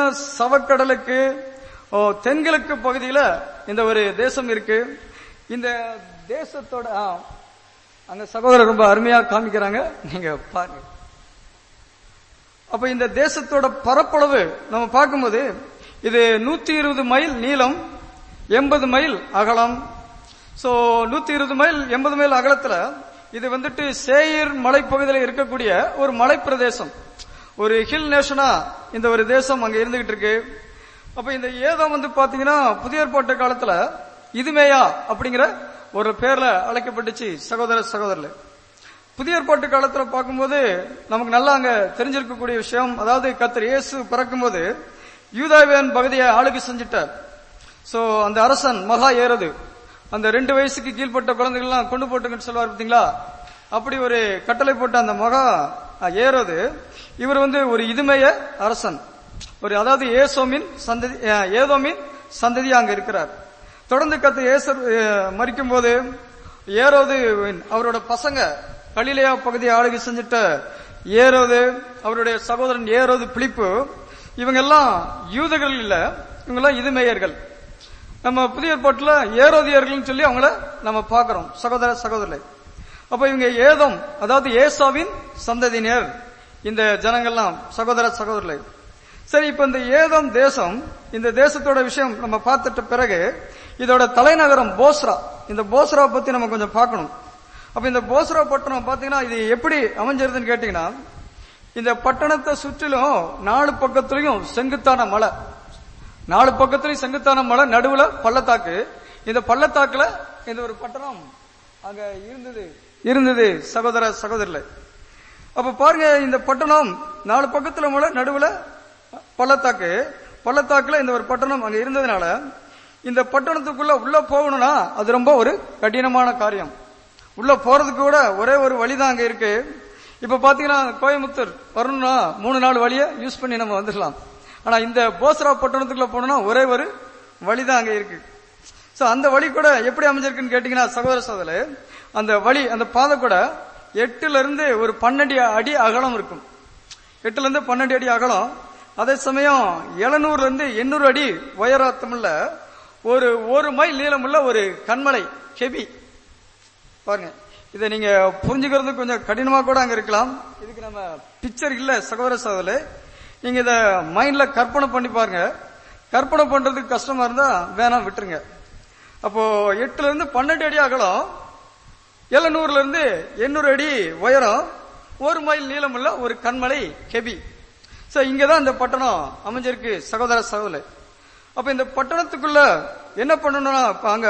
சவக்கடலுக்கு ஓ, தென்கிழக்கு பகுதியில இந்த ஒரு தேசம் இருக்கு இந்த தேசத்தோட ஆ, அங்க சகோதரர் ரொம்ப அருமையா காமிக்கிறாங்க நீங்க பாருங்க அப்ப இந்த தேசத்தோட பரப்பளவு நம்ம பார்க்கும்போது இது நூத்தி இருபது மைல் நீளம் எண்பது மைல் அகலம் சோ நூத்தி இருபது மைல் எண்பது மைல் அகலத்துல இது வந்துட்டு சேயர் மலைப்பகுதியில் இருக்கக்கூடிய ஒரு மலை பிரதேசம் ஒரு ஹில் நேஷனா இந்த ஒரு தேசம் அங்க இருந்துகிட்டு இருக்கு அப்ப இந்த ஏதம் வந்து பாத்தீங்கன்னா புதிய ஏற்பாட்டு காலத்துல இதுமேயா அப்படிங்கிற ஒரு பேர்ல அழைக்கப்பட்டுச்சு சகோதர சகோதரர்களே புதிய ஏற்பாட்டு காலத்துல பார்க்கும்போது நமக்கு நல்லா அங்க தெரிஞ்சிருக்கக்கூடிய விஷயம் அதாவது கத்தர் இயேசு பிறக்கும்போது யூதாவியன் பகுதியை ஆளுகை செஞ்சிட்டார் சோ அந்த அரசன் மகா ஏறது அந்த ரெண்டு வயசுக்கு கீழ்ப்பட்ட குழந்தைகள்லாம் கொண்டு போட்டுங்கன்னு சொல்லுவார் பாத்தீங்களா அப்படி ஒரு கட்டளை போட்ட அந்த மகா அஹ், ஏரோது இவர் வந்து ஒரு இதுமேய அரசன் ஒரு அதாவது ஏசோமின் சந்ததி அஹ், ஏதோமின் சந்ததி அங்க இருக்கிறார் தொடர்ந்து கத்து ஏசர் மறிக்கும் போது ஏரோது அவரோட பசங்க கலிலேயா பகுதியை ஆளுகை செஞ்சுட்ட ஏரோது அவருடைய சகோதரன் ஏரோது பிலிப்பு இவங்க எல்லாம் யூதர்கள் இல்ல இவங்க எல்லாம் இதுமேயர்கள் நம்ம புதிய ஏற்பாட்டுல ஏரோதியர்கள்னு சொல்லி அவங்கள நம்ம பார்க்கிறோம் சகோதர சகோதரரை அப்ப இவங்க ஏதம் அதாவது ஏசாவின் சந்ததியினர் இந்த ஜனங்கள்லாம் சகோதர சகோதரரை சரி இப்ப இந்த ஏதம் தேசம் இந்த தேசத்தோட விஷயம் நம்ம பார்த்துட்ட பிறகு இதோட தலைநகரம் போஸ்ரா இந்த போஸ்ரா பத்தி நம்ம கொஞ்சம் பார்க்கணும் அப்ப இந்த போஸ்ரா பட்டணம் பாத்தீங்கன்னா இது எப்படி அமைஞ்சிருதுன்னு கேட்டீங்கன்னா இந்த பட்டணத்தை சுற்றிலும் நாலு பக்கத்துலயும் செங்குத்தான மலை நாலு பக்கத்துலயும் செங்குத்தான மலை நடுவுல பள்ளத்தாக்கு இந்த பள்ளத்தாக்குல இந்த ஒரு பட்டணம் அங்க இருந்தது இருந்தது சகோதர சகோதரர்களே அப்ப பாருங்க இந்த பட்டணம் நாலு பக்கத்துல மலை நடுவுல பள்ளத்தாக்கு பள்ளத்தாக்குல இந்த ஒரு பட்டணம் அங்க இருந்ததுனால இந்த பட்டணத்துக்குள்ள உள்ள போகணும்னா அது ரொம்ப ஒரு கடினமான காரியம் உள்ள போறதுக்கு கூட ஒரே ஒரு வழிதான் அங்க இருக்கு இப்ப பாத்தீங்கன்னா கோயம்புத்தூர் வரணும்னா மூணு நாள் வழியை யூஸ் பண்ணி நம்ம வந்துடலாம் ஆனா இந்த போஸ்ரா பட்டணத்துக்குள்ள போனோம்னா ஒரே ஒரு வழிதான் அங்க இருக்கு சோ அந்த வழி கூட எப்படி அமைஞ்சிருக்குன்னு கேட்டீங்கன்னா சகோதர சகோதரே அந்த வழி அந்த பாதை கூட எட்டுல இருந்து ஒரு பன்னெண்டு அடி அகலம் இருக்கும் எட்டுல இருந்து பன்னெண்டு அடி அகலம் அதே சமயம் எழுநூறுல இருந்து எண்ணூறு அடி உயரத்தமுள்ள ஒரு ஒரு மைல் நீளமுள்ள ஒரு கண்மலை கெபி பாருங்க இதை நீங்க புரிஞ்சுக்கிறது கொஞ்சம் கடினமா கூட அங்க இருக்கலாம் இதுக்கு நம்ம பிக்சர் இல்ல சகோதர சகோதரே நீங்க இத மைண்ட்ல கற்பனை பண்ணி பாருங்க கற்பனை பண்றதுக்கு கஷ்டமா இருந்தா வேணாம் விட்டுருங்க அப்போ எட்டுல இருந்து பன்னெண்டு அடி அகலம் எழுநூறுல இருந்து எண்ணூறு அடி உயரம் ஒரு மைல் நீளமுள்ள ஒரு கண்மலை கெபி சோ இங்கதான் இந்த பட்டணம் அமைஞ்சிருக்கு சகோதர சகோதரே அப்ப இந்த பட்டணத்துக்குள்ள என்ன பண்ணணும்னா இப்ப அங்க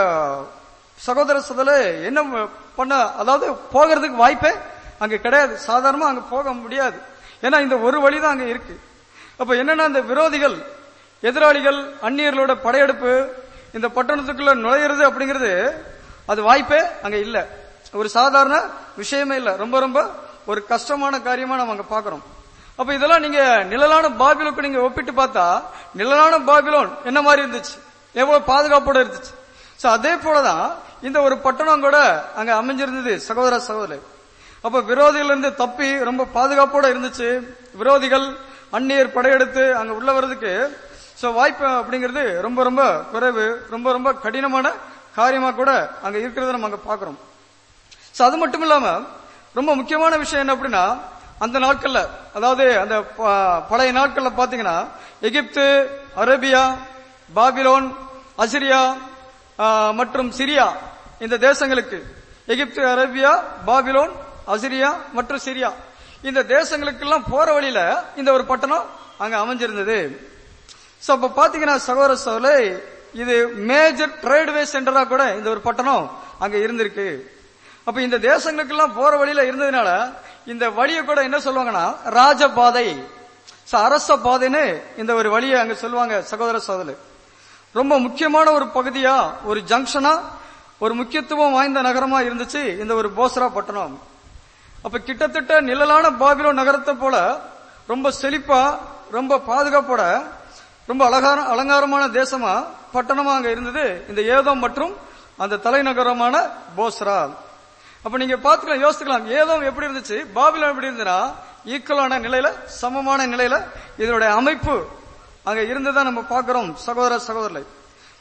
சகோதர சகோதரே என்ன பண்ண அதாவது போகிறதுக்கு வாய்ப்பே அங்க கிடையாது சாதாரணமா அங்க போக முடியாது ஏன்னா இந்த ஒரு வழிதான் அங்க இருக்கு அப்ப என்னன்னா இந்த விரோதிகள் எதிராளிகள் அந்நியர்களோட படையெடுப்பு இந்த பட்டணத்துக்குள்ள நுழையிறது அப்படிங்கிறது அது வாய்ப்பே அங்க இல்ல ஒரு சாதாரண விஷயமே இல்ல ரொம்ப ரொம்ப ஒரு கஷ்டமான காரியமா நம்ம அங்க பாக்குறோம் அப்ப இதெல்லாம் நீங்க நிழலான பாபிலோக்கு நீங்க ஒப்பிட்டு பார்த்தா நிழலான பாபிலோன் என்ன மாதிரி இருந்துச்சு எவ்வளவு பாதுகாப்போட இருந்துச்சு சோ அதே போலதான் இந்த ஒரு பட்டணம் கூட அங்க அமைஞ்சிருந்தது சகோதர சகோதரி அப்ப விரோதிகள் இருந்து தப்பி ரொம்ப பாதுகாப்போட இருந்துச்சு விரோதிகள் அந்நியர் படையெடுத்து அங்க உள்ள வர்றதுக்கு சோ வாய்ப்பு அப்படிங்கிறது ரொம்ப ரொம்ப குறைவு ரொம்ப ரொம்ப கடினமான காரியமா கூட அங்க இருக்கிறத நம்ம அங்க பாக்குறோம் சோ அது மட்டும் இல்லாம ரொம்ப முக்கியமான விஷயம் என்ன அப்படின்னா அந்த நாட்கள்ல அதாவது அந்த ப- பழைய நாட்கள்ல பாத்தீங்கன்னா எகிப்து அரேபியா பாபிலோன் அசிரியா ஆ, மற்றும் சிரியா இந்த தேசங்களுக்கு எகிப்து அரேபியா பாபிலோன் அசிரியா மற்றும் சிரியா இந்த தேசங்களுக்கெல்லாம் போற வழியில இந்த ஒரு பட்டணம் அங்க அமைஞ்சிருந்தது சோ அப்ப பாத்தீங்கன்னா சகோதர சோலை இது மேஜர் ட்ரேட்வே சென்டரா கூட இந்த ஒரு பட்டணம் அங்க இருந்திருக்கு அப்ப இந்த தேசங்களுக்கெல்லாம் போற வழியில இருந்ததுனால இந்த வழியை கூட என்ன சொல்லுவாங்கன்னா ராஜபாதை So, அரச பாதைன்னு இந்த ஒரு வழியை அங்க சொல்லுவாங்க சகோதர சோதரர் ரொம்ப முக்கியமான ஒரு பகுதியா ஒரு ஜங்ஷனா ஒரு முக்கியத்துவம் வாய்ந்த நகரமா இருந்துச்சு இந்த ஒரு போஸ்ரா பட்டணம் அப்ப கிட்டத்தட்ட நிழலான பாபிலோ நகரத்தை போல ரொம்ப செழிப்பா ரொம்ப பாதுகாப்போட ரொம்ப அழகான அலங்காரமான தேசமா பட்டணமா அங்க இருந்தது இந்த ஏதோ மற்றும் அந்த தலைநகரமான போஸ்ரா அப்ப நீங்க பாத்துக்கலாம் யோசிக்கலாம் ஏதோ எப்படி இருந்துச்சு பாபிலோன் எப்படி இருந்ததுன்னா ஈக்குவலான நிலையில சமமான நிலையில இதனுடைய அமைப்பு அங்க இருந்ததா நம்ம பார்க்கிறோம் சகோதர சகோதரர்களை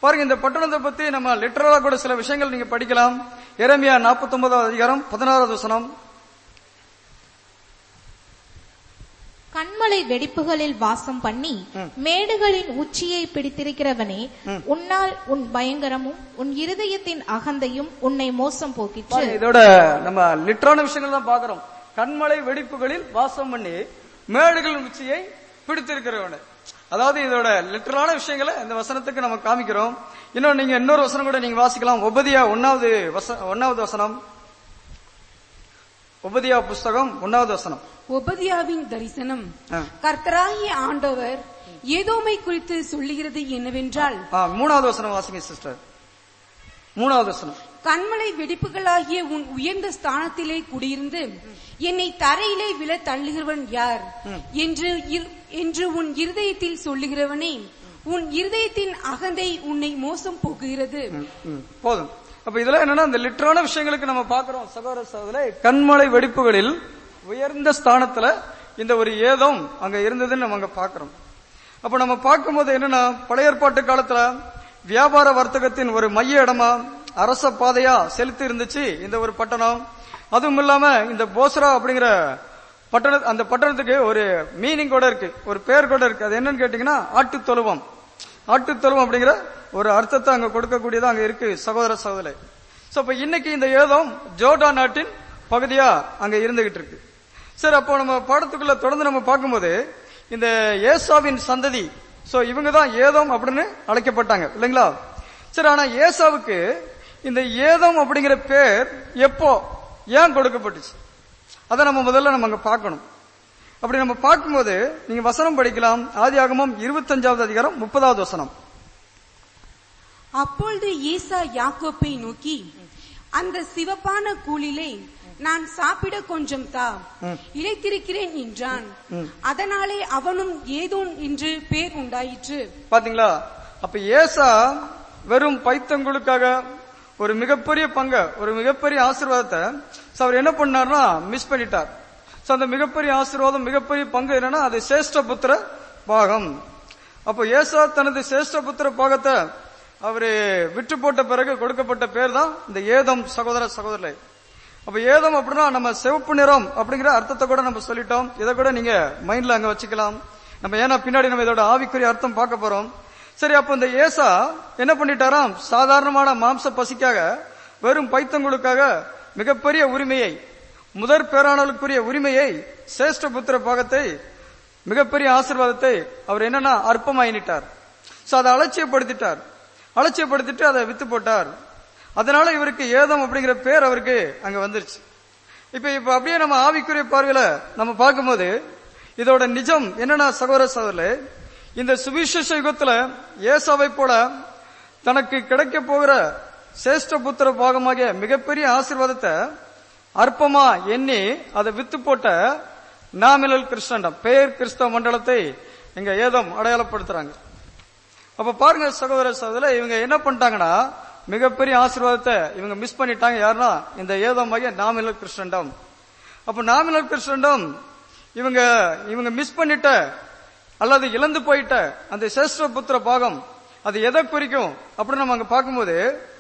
பாருங்க இந்த பட்டணத்தை பத்தி நம்ம லிட்டரலா கூட சில விஷயங்கள் நீங்க படிக்கலாம் எரேமியா 49 அதிகாரம் பதினாறாவது வசனம் கண்மலை வெடிப்புகளில் வாசம் பண்ணி மேடுகளின் உச்சியை பிடித்திருக்கிறவனே உன்னால் உன் பயங்கரமும் உன் இருதயத்தின் அகந்தையும் உன்னை மோசம் போக்கிற்று பாருங்க, இதோட நம்ம லிட்டரான விஷயங்கள் தான் பாக்குறோம் கண்மலை வெடிப்புகளில் வாசம் பண்ணி மேடுகளின் உச்சியை பிடித்திருக்கிறவன அதாவது இதோட லிட்டரான விஷயங்களை இந்த வசனத்துக்கு நம்ம காமிக்கிறோம் இன்னும் நீங்க இன்னொரு வசனம் கூட நீங்க வாசிக்கலாம் உபதியா ஒன்னாவது வச- ஒன்னாவது வசனம் உபதியா புஸ்தகம் ஒன்னாவது வசனம் ஒபதியாவின் தரிசனம் ஆ. கர்த்தராகிய ஆண்டவர் ஏதோமை குறித்து சொல்லுகிறது என்னவென்றால் ஆ, மூணாவது வசனம் வாசிங்க சிஸ்டர் மூணாவது வசனம் கண்மலை வெடிப்புகளாகிய உன் உயர்ந்த ஸ்தானத்திலே குடியிருந்து என்னை தரையிலே விழ தள்ளுகிறவன் யார் என்று இர்- என்று உன் இருதயத்தில் சொல்லுகிறவனே உன் இருதயத்தின் அகந்தை உன்னை மோசம் போக்குகிறது ம், போதும் அப்ப இதுல என்னன்னா இந்த லிட்டரான விஷயங்களுக்கு நம்ம பாக்குறோம் சகோதர சகோதரே கண்மலை வெடிப்புகளில் உயர்ந்த ஸ்தானத்துல இந்த ஒரு ஏதம் அங்க இருந்ததுன்னு நம்ம அங்க பாக்குறோம் அப்ப நம்ம பார்க்கும்போது என்னன்னா பழைய ஏற்பாட்டு காலத்துல வியாபார வர்த்தகத்தின் ஒரு மைய இடமா அரச பாதையா செலுத்தி இருந்துச்சு இந்த ஒரு பட்டணம் அதுவும் இல்லாம இந்த போஸ்ரா அப்படிங்கிற பட்டண அந்த பட்டணத்துக்கு ஒரு மீனிங் கூட இருக்கு ஒரு பேர் கூட இருக்கு அது என்னன்னு கேட்டீங்கன்னா ஆட்டு தொழுவம் ஆட்டுத்தொழுவம் அப்படிங்கிற ஒரு அர்த்தத்தை அங்க கொடுக்கக்கூடியதா அங்க இருக்கு சகோதர சகோதரி சோ அப்ப இன்னைக்கு இந்த ஏதம் ஜோர்டா நாட்டின் பகுதியா அங்க இருந்துகிட்டு இருக்கு சரி அப்போ நம்ம பாடத்துக்குள்ள தொடர்ந்து நம்ம பார்க்கும்போது இந்த ஏசாவின் சந்ததி சோ இவங்க தான் ஏதம் அப்படின்னு அழைக்கப்பட்டாங்க இல்லைங்களா சரி ஆனா ஏசாவுக்கு இந்த ஏதம் அப்படிங்கிற பேர் எப்போ ஏன் கொடுக்கப்பட்டுச்சு அதை நம்ம முதல்ல நம்ம அங்க பார்க்கணும் அப்படி நம்ம பார்க்கும்போது நீங்க வசனம் படிக்கலாம் ஆதியாகமம் இருபத்தஞ்சாவது அதிகாரம் முப்பதாவது வசனம் அப்பொழுது ஈசா யாக்கோப்பை நோக்கி அந்த சிவப்பான கூலிலே நான் சாப்பிட கொஞ்சம் தா இழைத்திருக்கிறேன் என்றான் அதனாலே அவனும் ஏதோன் என்று பேர் உண்டாயிற்று பாத்தீங்களா அப்ப ஏசா வெறும் பைத்தங்களுக்காக ஒரு மிகப்பெரிய பங்க ஒரு மிகப்பெரிய ஆசீர்வாதத்தை so அவர் என்ன பண்ணார்னா மிஸ் பண்ணிட்டார் சோ அந்த மிகப்பெரிய ஆசீர்வாதம் மிகப்பெரிய பங்கு என்னன்னா அது சேஷ்ட புத்திர பாகம் அப்போ ஏசா தனது சேஷ்ட புத்திர பாகத்தை அவரு விட்டு போட்ட பிறகு கொடுக்கப்பட்ட பேர் தான் இந்த ஏதம் சகோதர சகோதரரை அப்ப ஏதம் அப்படின்னா நம்ம சிவப்பு நிறம் அப்படிங்கிற அர்த்தத்தை கூட நம்ம சொல்லிட்டோம் இதை கூட நீங்க மைண்ட்ல அங்க வச்சுக்கலாம் நம்ம ஏன்னா பின்னாடி நம்ம இதோட ஆவிக்குரிய அர்த்தம் பார்க்க போறோம் சரி அப்ப இந்த ஏசா என்ன பண்ணிட்டாராம் சாதாரணமான மாம்ச பசிக்காக வெறும் பைத்தங்களுக்காக மிகப்பெரிய உரிமையை முதற் பேரானவர்களுக்குரிய உரிமையை சேஷ்ட புத்திர பாகத்தை மிகப்பெரிய ஆசீர்வாதத்தை அவர் என்னன்னா அற்பமாயினிட்டார் சோ அதை அலட்சியப்படுத்திட்டார் அலட்சியப்படுத்திட்டு அதை வித்து போட்டார் அதனால இவருக்கு ஏதம் அப்படிங்கிற பேர் அவருக்கு அங்க வந்துருச்சு இப்ப இப்ப அப்படியே நம்ம ஆவிக்குரிய பார்வையில நம்ம பார்க்கும்போது இதோட நிஜம் என்னன்னா சகோதர சகோதரர்களே இந்த சுவிசேஷ யுகத்துல ஏசாவை போல தனக்கு கிடைக்க போகிற சேஷ்ட புத்திர பாகமாகிய மிகப்பெரிய ஆசீர்வாதத்தை அற்பமா எண்ணி அதை வித்து போட்ட நாமினல் கிறிஸ்தண்டம் பேர் கிறிஸ்தவ மண்டலத்தை இங்க ஏதம் அடையாளப்படுத்துறாங்க அப்ப பாருங்க சகோதர சகோதர இவங்க என்ன பண்ணிட்டாங்கன்னா மிகப்பெரிய ஆசீர்வாதத்தை இவங்க மிஸ் பண்ணிட்டாங்க யாருன்னா இந்த ஏதமாகிய நாமினல் கிறிஸ்தண்டம் அப்ப நாமினல் கிறிஸ்தண்டம் இவங்க இவங்க மிஸ் பண்ணிட்ட அல்லது இழந்து போயிட்ட அந்த சேஷ்ட புத்திர பாகம் அது எதை குறிக்கும் அப்படின்னு நம்ம அங்க பார்க்கும்போது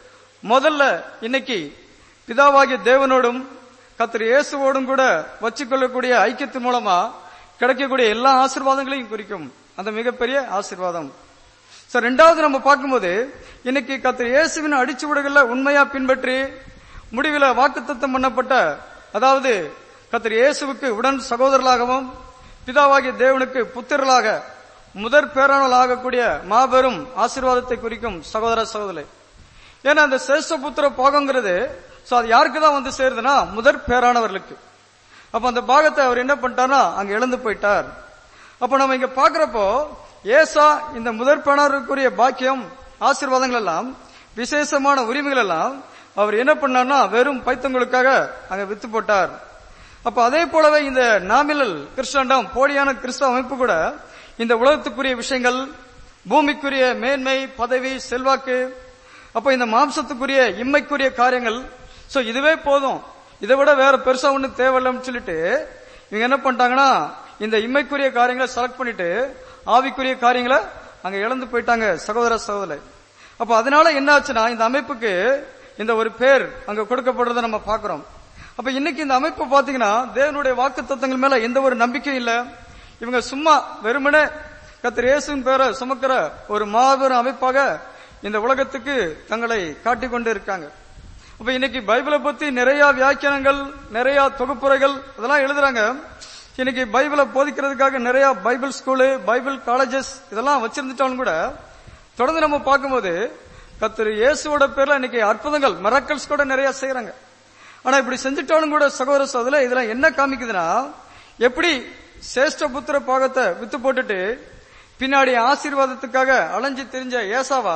முதல்ல இன்னைக்கு பிதாவாகிய தேவனோடும் கத்திர இயேசுவோடும் கூட வச்சுக்கொள்ளக்கூடிய ஐக்கியத்தின் மூலமா கிடைக்கக்கூடிய எல்லா ஆசீர்வாதங்களையும் குறிக்கும் அந்த மிகப்பெரிய ஆசீர்வாதம் சோ ரெண்டாவது நம்ம பார்க்கும்போது இன்னைக்கு கத்திர இயேசுவின் அடிச்சுவடுகள்ல உண்மையா பின்பற்றி முடிவில் வாக்குத்தத்தம் பண்ணப்பட்ட அதாவது கத்திர இயேசுவுக்கு உடன் சகோதரர்களாகவும் பிதாவாகிய தேவனுக்கு புத்திரர்களாக முதற் பேரானல் ஆகக்கூடிய மாபெரும் ஆசீர்வாதத்தை குறிக்கும் சகோதர சகோதரி ஏன்னா அந்த சேஷ்ட புத்திர பாகங்கிறது சோ அது யாருக்கு தான் வந்து சேருதுன்னா முதற் பேரானவர்களுக்கு அப்ப அந்த பாகத்தை அவர் என்ன பண்ணிட்டார்னா அங்க இழந்து போயிட்டார் அப்ப நம்ம இங்க பாக்குறப்போ ஏசா இந்த முதற் பேரானவருக்குரிய பாக்கியம் ஆசீர்வாதங்கள் எல்லாம் விசேஷமான உரிமைகள் எல்லாம் அவர் என்ன பண்ணார்னா வெறும் பைத்தங்களுக்காக அங்க வித்து போட்டார் அப்ப அதே போலவே இந்த நாமினல் கிறிஸ்டண்டம் போலியான கிறிஸ்தவ அமைப்பு கூட இந்த உலகத்துக்குரிய விஷயங்கள் பூமிக்குரிய மேன்மை பதவி செல்வாக்கு அப்ப இந்த மாம்சத்துக்குரிய இம்மைக்குரிய காரியங்கள் சோ இதுவே போதும் இதை விட வேற பெருசா ஒண்ணு தேவையில்லைன்னு சொல்லிட்டு இவங்க என்ன பண்ணிட்டாங்கன்னா இந்த இம்மைக்குரிய காரியங்களை செலக்ட் பண்ணிட்டு ஆவிக்குரிய காரியங்களை அங்க இழந்து போயிட்டாங்க சகோதர சகோதரி அப்ப அதனால என்ன ஆச்சுன்னா இந்த அமைப்புக்கு இந்த ஒரு பேர் அங்க கொடுக்கப்படுறத நம்ம பாக்குறோம் அப்ப இன்னைக்கு இந்த அமைப்பு பாத்தீங்கன்னா தேவனுடைய வாக்கு தத்தங்கள் மேல எந்த ஒரு நம்பிக்கையும் இல்ல இவங்க சும்மா வெறுமனே கத்திர இயேசுவின் பேரை சுமக்கிற ஒரு மாபெரும் அமைப்பாக இந்த உலகத்துக்கு தங்களை காட்டிக் கொண்டு இருக்காங்க அப்ப இன்னைக்கு பைபிளை பத்தி நிறைய வியாக்கியானங்கள் நிறைய தொகுப்புரைகள் இதெல்லாம் எழுதுறாங்க இன்னைக்கு பைபிளை போதிக்கிறதுக்காக நிறைய பைபிள் ஸ்கூலு பைபிள் காலேஜஸ் இதெல்லாம் வச்சிருந்துட்டாலும் கூட தொடர்ந்து நம்ம பார்க்கும்போது கத்திர இயேசுவோட பேர்ல இன்னைக்கு அற்புதங்கள் மிராக்கல்ஸ் கூட நிறைய செய்யறாங்க ஆனா இப்படி செஞ்சுட்டாலும் கூட சகோதர சோதல இதெல்லாம் என்ன காமிக்குதுன்னா எப்படி சேஷ்ட புத்திர பாகத்தை வித்து போட்டுட்டு பின்னாடி ஆசீர்வாதத்துக்காக அலைஞ்சு திரிஞ்ச ஏசாவா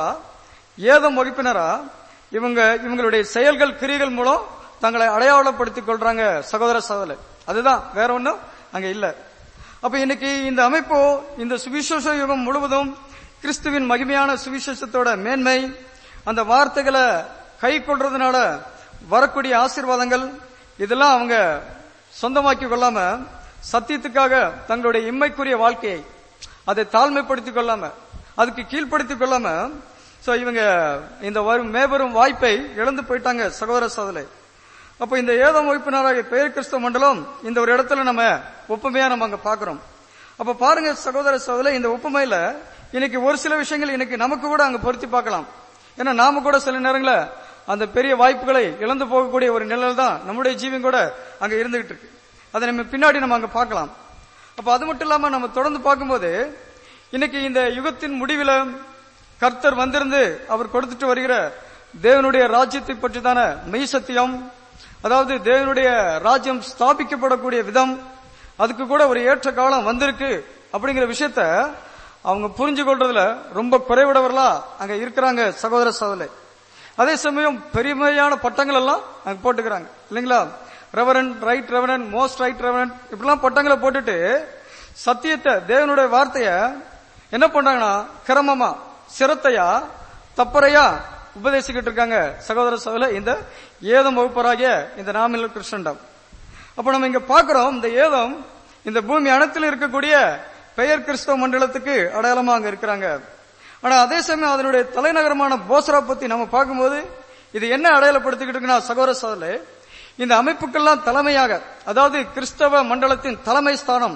ஏதம் வகுப்பினரா இவங்க இவங்களுடைய செயல்கள் கிரிகள் மூலம் தங்களை அடையாளப்படுத்திக் கொள்றாங்க சகோதர சகோதர அதுதான் வேற ஒண்ணும் அங்க இல்ல அப்ப இன்னைக்கு இந்த அமைப்போ இந்த சுவிசேஷ யுகம் முழுவதும் கிறிஸ்துவின் மகிமையான சுவிசேஷத்தோட மேன்மை அந்த வார்த்தைகளை கை கொள்றதுனால வரக்கூடிய ஆசீர்வாதங்கள் இதெல்லாம் அவங்க சொந்தமாக்கி கொள்ளாம சத்தியத்துக்காக தங்களுடைய இம்மைக்குரிய வாழ்க்கையை அதை தாழ்மைப்படுத்திக் கொள்ளாம அதுக்கு கீழ்ப்படுத்திக் கொள்ளாம சோ இவங்க இந்த வரும் மேபெரும் வாய்ப்பை இழந்து போயிட்டாங்க சகோதர சோதலை அப்ப இந்த ஏதம் வகுப்பினராகிய பெயர் கிறிஸ்தவ மண்டலம் இந்த ஒரு இடத்துல நம்ம ஒப்புமையா நம்ம அங்க பாக்குறோம் அப்ப பாருங்க சகோதர சோதலை இந்த ஒப்புமையில இன்னைக்கு ஒரு சில விஷயங்கள் இன்னைக்கு நமக்கு கூட அங்க பொருத்தி பார்க்கலாம் ஏன்னா நாம கூட சில நேரங்கள அந்த பெரிய வாய்ப்புகளை இழந்து போகக்கூடிய ஒரு நிழல் தான் நம்முடைய ஜீவன் கூட அங்க இருந்துகிட்டு இருக்கு அதை நம்ம பின்னாடி நம்ம அங்க பார்க்கலாம் அப்ப அது மட்டும் இல்லாம நம்ம தொடர்ந்து பார்க்கும்போது இன்னைக்கு இந்த யுகத்தின் முடிவில கர்த்தர் வந்திருந்து அவர் கொடுத்துட்டு வருகிற தேவனுடைய ராஜ்யத்தை பற்றி தான மெய் சத்தியம் அதாவது தேவனுடைய ராஜ்யம் ஸ்தாபிக்கப்படக்கூடிய விதம் அதுக்கு கூட ஒரு ஏற்ற காலம் வந்திருக்கு அப்படிங்கிற விஷயத்த அவங்க புரிஞ்சு கொள்றதுல ரொம்ப குறைவிடவர்களா அங்க இருக்கிறாங்க சகோதர சகோதரை அதே சமயம் பெருமையான பட்டங்கள் எல்லாம் அங்க போட்டுக்கிறாங்க இல்லைங்களா reverend right reverend most right reverend இப்படிலாம் பட்டங்களை போட்டுட்டு சத்தியத்தை தேவனுடைய வார்த்தைய என்ன பண்றாங்கன்னா கிரமமா சிரத்தையா தப்பறையா உபதேசிக்கிட்டு இருக்காங்க சகோதர சகோதர இந்த ஏதம் வகுப்பராகிய இந்த நாமில் கிருஷ்ணண்டம் அப்ப நம்ம இங்க பாக்குறோம் இந்த ஏதம் இந்த பூமி அனைத்தில் இருக்கக்கூடிய பெயர் கிறிஸ்தவ மண்டலத்துக்கு அடையாளமா அங்க இருக்கிறாங்க ஆனா அதே சமயம் அதனுடைய தலைநகரமான போசரா பத்தி நம்ம பார்க்கும்போது இது என்ன அடையாளப்படுத்திக்கிட்டு இருக்குன்னா சகோதர சகோதரே இந்த அமைப்புக்கெல்லாம் தலைமையாக அதாவது கிறிஸ்தவ மண்டலத்தின் தலைமை ஸ்தானம்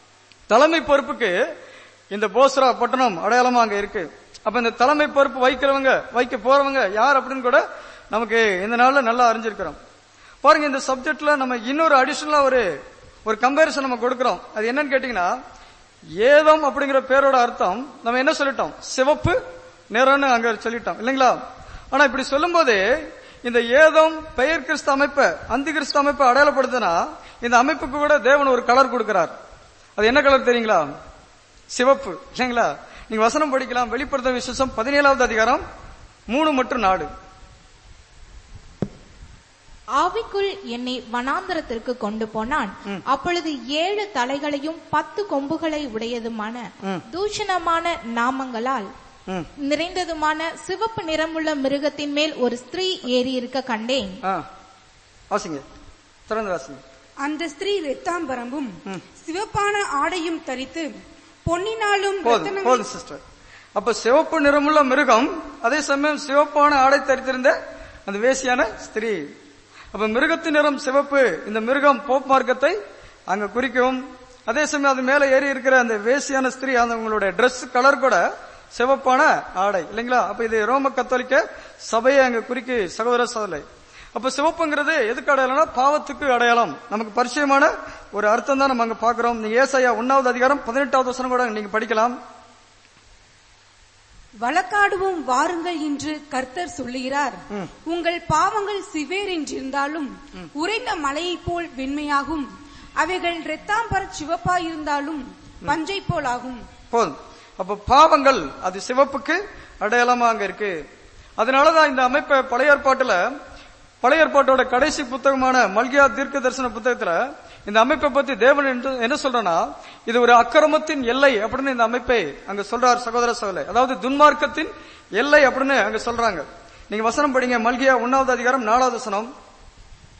தலைமை பொறுப்புக்கு இந்த போஸ்ரா பட்டணம் அடையாளமா அங்க இருக்கு அப்ப இந்த தலைமை பொறுப்பு வைக்கிறவங்க வைக்க போறவங்க யார் அப்படின்னு கூட நமக்கு இந்த நாள்ல நல்லா அறிஞ்சிருக்கிறோம் பாருங்க இந்த சப்ஜெக்ட்ல நம்ம இன்னொரு அடிஷனலா ஒரு ஒரு கம்பேரிசன் நம்ம கொடுக்கிறோம் அது என்னன்னு கேட்டீங்கன்னா ஏதம் அப்படிங்கிற பேரோட அர்த்தம் நம்ம என்ன சொல்லிட்டோம் சிவப்பு நிறம்னு அங்க சொல்லிட்டோம் இல்லைங்களா ஆனா இப்படி சொல்லும்போது இந்த ஏதம் பெயர் கிறிஸ்து அமைப்பை அந்தி கிறிஸ்து அமைப்பை அடையாளப்படுத்தினா இந்த அமைப்புக்கு கூட தேவன் ஒரு கலர் கொடுக்கிறார் அது என்ன கலர் தெரியுங்களா சிவப்பு இல்லைங்களா நீங்க வசனம் படிக்கலாம் வெளிப்படுத்த விசேஷம் பதினேழாவது அதிகாரம் மூணு மற்றும் நாடு ஆவிக்குள் என்னை வனாந்தரத்திற்கு கொண்டு போனான் அப்பொழுது ஏழு தலைகளையும் பத்து கொம்புகளை உடையதுமான தூஷணமான நாமங்களால் ம். நிறைந்ததுமான சிவப்பு நிறமுள்ள மிருகத்தின் மேல் ஒரு ஸ்திரீ ஏறி இருக்க கண்டேன் ஆ, வாசிங்க திறந்து வாசிங்க அந்த ஸ்திரீ இரத்தாம்பரமும் சிவப்பான ஆடையும் தரித்து பொன்னினாலும் போதும் ரத்தினங்கள் போதும் சிஸ்டர் அப்ப சிவப்பு நிறமுள்ள மிருகம் அதே சமயம் சிவப்பான ஆடை தரித்திருந்த அந்த வேசியான ஸ்திரீ அப்ப மிருகத்தின் நிறம் சிவப்பு இந்த மிருகம் போப் மார்க்கத்தை அங்க குறிக்கும் அதே சமயம் அது மேல ஏறி இருக்கிற அந்த வேசியான ஸ்திரீ அந்த உங்களுடைய Dress கலர் கூட சிவப்பான ஆடை இல்லைங்களா அப்ப இது ரோம கத்தோலிக்க சபையை அங்க குறிக்கு சகோதர சோதலை அப்ப சிவப்புங்கிறது எதுக்கு அடையாளம்னா பாவத்துக்கு அடையாளம் நமக்கு பரிச்சயமான ஒரு அர்த்தம் தான் நம்ம அங்க பாக்குறோம் நீங்க ஏசாயா ஒன்னாவது அதிகாரம் பதினெட்டாவது வசனம் கூட நீங்க படிக்கலாம் வழக்காடுவோம் வாருங்கள் என்று கர்த்தர் சொல்லுகிறார் உங்கள் பாவங்கள் சிவேர் என்றிருந்தாலும் உறைந்த மலையைப் போல் வெண்மையாகும் அவைகள் இரத்தாம்பர சிவப்பாயிருந்தாலும் பஞ்சை போலாகும் போதும் அப்ப பாவங்கள் அது சிவப்புக்கு அடையாளமா அங்க இருக்கு அதனாலதான் இந்த அமைப்பை பழைய ஏற்பாட்டுல பழைய ஏற்பாட்டோட கடைசி புத்தகமான மல்கியா தீர்க்க தரிசன புத்தகத்துல இந்த அமைப்பை பத்தி தேவன் என்று- என்ன சொல்றனா இது ஒரு அக்கிரமத்தின் எல்லை அப்படின்னு இந்த அமைப்பை அங்க சொல்றார் சகோதர சகோதரி அதாவது துன்மார்க்கத்தின் எல்லை அப்படின்னு அங்க சொல்றாங்க நீங்க வசனம் படிங்க மல்கியா ஒன்னாவது அதிகாரம் நாலாவது வசனம்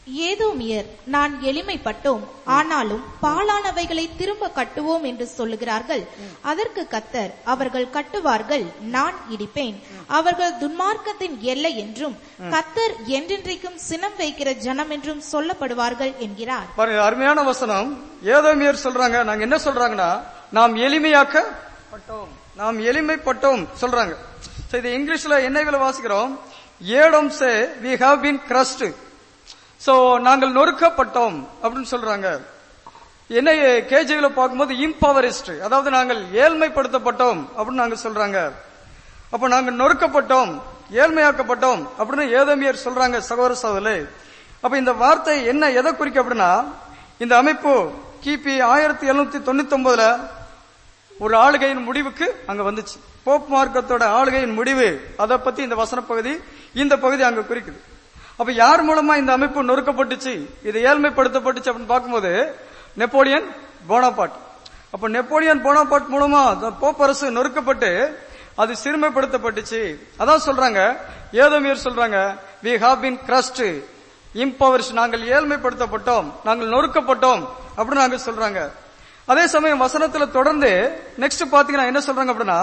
ஏதோமியர் நான் எளிமைப்பட்டோம் ஆனாலும் பாலானவைகளை திரும்ப கட்டுவோம் என்று சொல்லுகிறார்கள் அதற்கு கத்தர் அவர்கள் கட்டுவார்கள் நான் இடிப்பேன் அவர்கள் துன்மார்க்கத்தின் எல்லை என்றும் கத்தர் என்றென்றைக்கும் சினம் வைக்கிற ஜனம் என்றும் சொல்லப்படுவார்கள் என்கிறார் பாருங்க அருமையான வசனம் ஏதோமியர் சொல்றாங்க நாங்க என்ன சொல்றாங்கன்னா நாம் எளிமையாக்கப்பட்டோம் நாம் எளிமைப்பட்டோம் சொல்றாங்க So, இது இங்கிலீஷ்ல என்ன வாசிக்கிறோம் Edom say we have been crushed so நாங்கள் நொறுக்கப்பட்டோம் அப்படின்னு சொல்றாங்க என்ன கேஜிகளை பார்க்கும்போது இம்பவரிஸ்ட் அதாவது நாங்கள் ஏழ்மைப்படுத்தப்பட்டோம் அப்படின்னு நாங்க சொல்றாங்க அப்ப நாங்க நொறுக்கப்பட்டோம் ஏழ்மையாக்கப்பட்டோம் அப்படின்னு ஏதோமியர் சொல்றாங்க சகோதர சகோதரே அப்ப இந்த வார்த்தை என்ன எதை குறிக்க அப்படின்னா இந்த அமைப்பு கிபி ஆயிரத்தி எழுநூத்தி தொண்ணூத்தி ஒன்பதுல ஒரு ஆளுகையின் முடிவுக்கு அங்க வந்துச்சு போப் மார்க்கத்தோட ஆளுகையின் முடிவு அதை பத்தி இந்த வசன பகுதி இந்த பகுதி அங்க குறிக்குது அப்ப யார் மூலமா இந்த அமைப்பு நொறுக்கப்பட்டுச்சு இது ஏழ்மைப்படுத்தப்பட்டுச்சு அப்படின்னு பார்க்கும்போது நெப்போலியன் போனாபாட் அப்ப நெப்போலியன் போனாபாட் மூலமா அந்த போப் அரசு நொறுக்கப்பட்டு அது சிறுமைப்படுத்தப்பட்டுச்சு அதான் சொல்றாங்க ஏதோமியர் சொல்றாங்க we have been crushed impoverished நாங்கள் ஏழ்மைப்படுத்தப்பட்டோம் நாங்கள் நொறுக்கப்பட்டோம் அப்படின்னு நாங்க சொல்றாங்க அதே சமயம் வசனத்துல தொடர்ந்து நெக்ஸ்ட் பாத்தீங்கன்னா என்ன சொல்றாங்க அப்படின்னா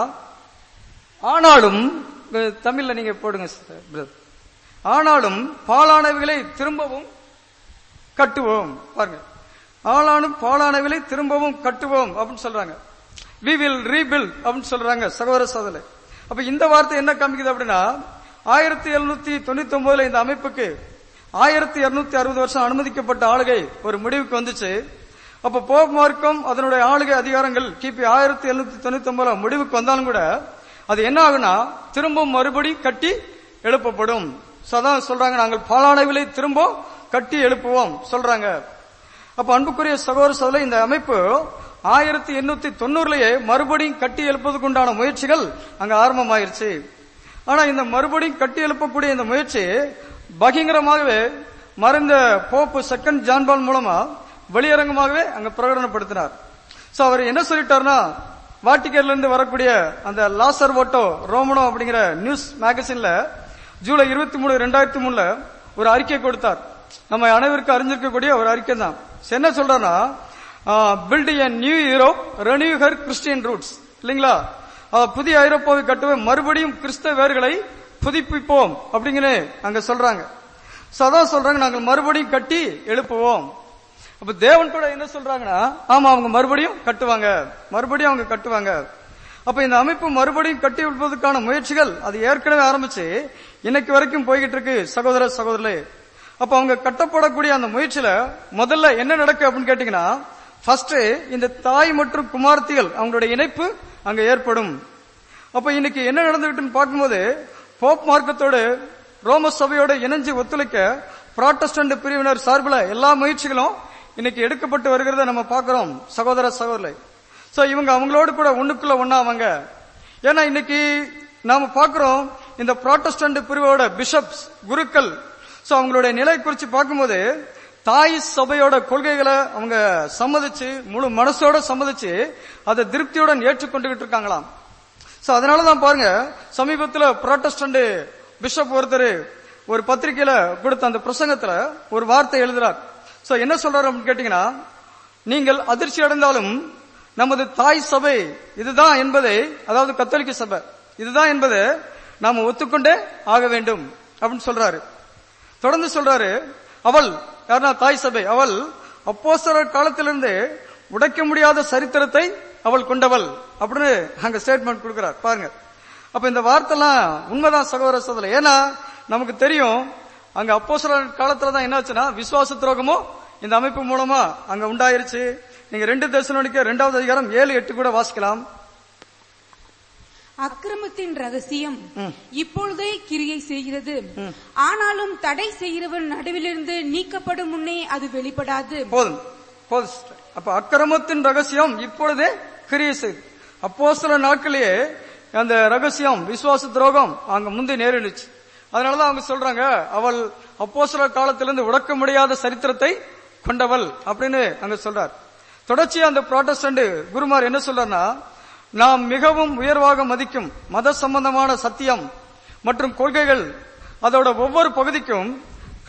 ஆனாலும் அஹ், தமிழ்ல நீங்க போடுங்க sister, brother. ஆனாலும் பாலானவைகளை திரும்பவும் கட்டுவோம் பாருங்க ஆளானும் பாலானவைகளை திரும்பவும் கட்டுவோம் அப்படின்னு சொல்றாங்க வி வில் ரீபில்ட் அப்படின்னு சொல்றாங்க சகோதர சோதனை அப்ப இந்த வார்த்தை என்ன காமிக்குது அப்படின்னா ஆயிரத்தி எழுநூத்தி தொண்ணூத்தி ஒன்பதுல இந்த அமைப்புக்கு ஆயிரத்தி இருநூத்தி அறுபது வருஷம் அனுமதிக்கப்பட்ட ஆளுகை ஒரு முடிவுக்கு வந்துச்சு அப்ப போப் மார்க்கம் அதனுடைய ஆளுகை அதிகாரங்கள் கிபி ஆயிரத்தி எழுநூத்தி தொண்ணூத்தி ஒன்பதுல முடிவுக்கு வந்தாலும் கூட அது என்ன ஆகுனா திரும்பவும் மறுபடியும் கட்டி எழுப்பப்படும் So அதான் சொல்றாங்க நாங்கள் பாலானவிலை திரும்ப கட்டி எழுப்புவோம் சொல்றாங்க அப்ப அன்புக்குரிய சகோதர சோதரை இந்த அமைப்பு ஆயிரத்தி எண்ணூத்தி தொண்ணூறுலயே மறுபடியும் கட்டி எழுப்பதுக்கு உண்டான முயற்சிகள் அங்க ஆரம்பமாயிருச்சு ஆனா இந்த மறுபடியும் கட்டி எழுப்பக்கூடிய இந்த முயற்சி பகிங்கரமாகவே மறைந்த போப்பு செகண்ட் ஜான்பால் மூலமா வெளியரங்கமாகவே அங்க பிரகடனப்படுத்தினார் சோ அவர் என்ன சொல்லிட்டாருன்னா வாட்டிக்கர்ல இருந்து வரக்கூடிய அந்த லாசர் ஓட்டோ ரோமனோ அப்படிங்கிற நியூஸ் மேகசின்ல ஜூலை இருபத்தி மூணு ரெண்டாயிரத்தி மூணுல ஒரு அறிக்கை கொடுத்தார் நம்ம அனைவருக்கும் அறிஞ்சிருக்கக்கூடிய ஒரு அறிக்கை தான் என்ன சொல்றாருன்னா build a new Europe renew her Christian roots இல்லைங்களா அஹ், புதிய ஐரோப்பாவை கட்டுவே மறுபடியும் கிறிஸ்தவ வேர்களை புதுப்பிப்போம் அப்படிங்கன்னு அங்க சொல்றாங்க So அதான் சொல்றாங்க நாங்கள் மறுபடியும் கட்டி எழுப்புவோம் அப்ப தேவன் கூட என்ன சொல்றாங்கன்னா ஆமா அவங்க மறுபடியும் கட்டுவாங்க மறுபடியும் அவங்க கட்டுவாங்க அப்ப இந்த அமைப்பு மறுபடியும் கட்டி எழுப்பதற்கான முயற்சிகள் அது ஏற்கனவே ஆரம்பிச்சு இன்னைக்கு வரைக்கும் போய்கிட்டு இருக்கு சகோதர சகோதரர்களே அப்ப அவங்க கட்டப்படக்கூடிய அந்த முயற்சியில முதல்ல என்ன நடக்கு அப்படின்னு கேட்டீங்கன்னா ஃபர்ஸ்ட் இந்த தாய் மற்றும் குமார்த்திகள் அவங்களுடைய இணைப்பு அங்க ஏற்படும் அப்ப இன்னைக்கு என்ன நடந்துகிட்டுன்னு பார்க்கும்போது போப் மார்க்கத்தோடு ரோம சபையோட இணைஞ்சு ஒத்துழைக்க புராட்டஸ்டன்ட் பிரிவினர் சார்பில் எல்லா முயற்சிகளும் இன்னைக்கு எடுக்கப்பட்டு வருகிறத நம்ம பார்க்கிறோம் சகோதர சகோதரரை சோ இவங்க அவங்களோடு கூட ஒண்ணுக்குள்ள ஒண்ணாவாங்க ஏன்னா இன்னைக்கு நாம பார்க்கிறோம் இந்த புராட்டஸ்டன்ட் பிரிவோட பிஷப்ஸ் குருக்கள் சோ அவங்களுடைய நிலை குறித்து பார்க்கும்போது தாய் சபையோட கொள்கைகளை அவங்க சம்மதிச்சு முழு மனசோட சம்மதிச்சு அதை திருப்தியுடன் ஏற்றுக்கொண்டுகிட்டு இருக்காங்களாம் சோ அதனாலதான் பாருங்க சமீபத்துல புரோட்டஸ்டன்ட் பிஷப் ஒருத்தர் ஒரு பத்திரிக்கையில கொடுத்த அந்த பிரசங்கத்துல ஒரு வார்த்தை எழுதுறார் சோ என்ன சொல்றாரு அப்படின்னு கேட்டீங்கன்னா நீங்கள் அதிர்ச்சி அடைந்தாலும் நமது தாய் சபை இதுதான் என்பதை அதாவது கத்தோலிக்க சபை இதுதான் என்பதை நாம ஒத்துக்கொண்டே ஆக வேண்டும் அப்படின்னு சொல்றாரு தொடர்ந்து சொல்றாரு அவள் யாருன்னா தாய் சபை அவள் அப்போஸ்தலர் காலத்திலிருந்து உடைக்க முடியாத சரித்திரத்தை அவள் கொண்டவள் அப்படின்னு அங்க ஸ்டேட்மெண்ட் கொடுக்கிறார் பாருங்க அப்ப இந்த வார்த்தைலாம் உண்மைதான் சகோதர சகோதரர் ஏன்னா நமக்கு தெரியும் அங்க அப்போஸ்தலர் காலத்துல தான் என்னாச்சுன்னா விசுவாச துரோகமும் இந்த அமைப்பு மூலமா அங்க உண்டாயிருச்சு நீங்க ரெண்டு தரிசனிக்க ரெண்டாவது அதிகாரம் ஏழு எட்டு கூட வாசிக்கலாம் அக்கிரமத்தின் ரகசியம் இப்பொழுதே கிரியை செய்கிறது ஆனாலும் தடை செய்கிறவன் நடுவிலிருந்து நீக்கப்படும் முன்னே அது வெளிப்படாது போதும் போதும் sister. அப்ப அக்கிரமத்தின் ரகசியம் இப்பொழுதே கிரியை செய்து அப்போ சில நாட்களே அந்த ரகசியம் விசுவாச துரோகம் அங்க முந்தி நேரிடுச்சு அதனாலதான் அவங்க சொல்றாங்க அவள் அப்போ சில காலத்திலிருந்து உடக்க முடியாத சரித்திரத்தை கொண்டவள் அப்படின்னு அங்க சொல்றார் தொடர்ச்சியா அந்த புரோட்டஸ்டன்ட் குருமார் என்ன சொல்றாருன்னா நாம் மிகவும் உயர்வாக மதிக்கும் மத சம்பந்தமான சத்தியம் மற்றும் கொள்கைகள் அதோட ஒவ்வொரு பகுதிக்கும்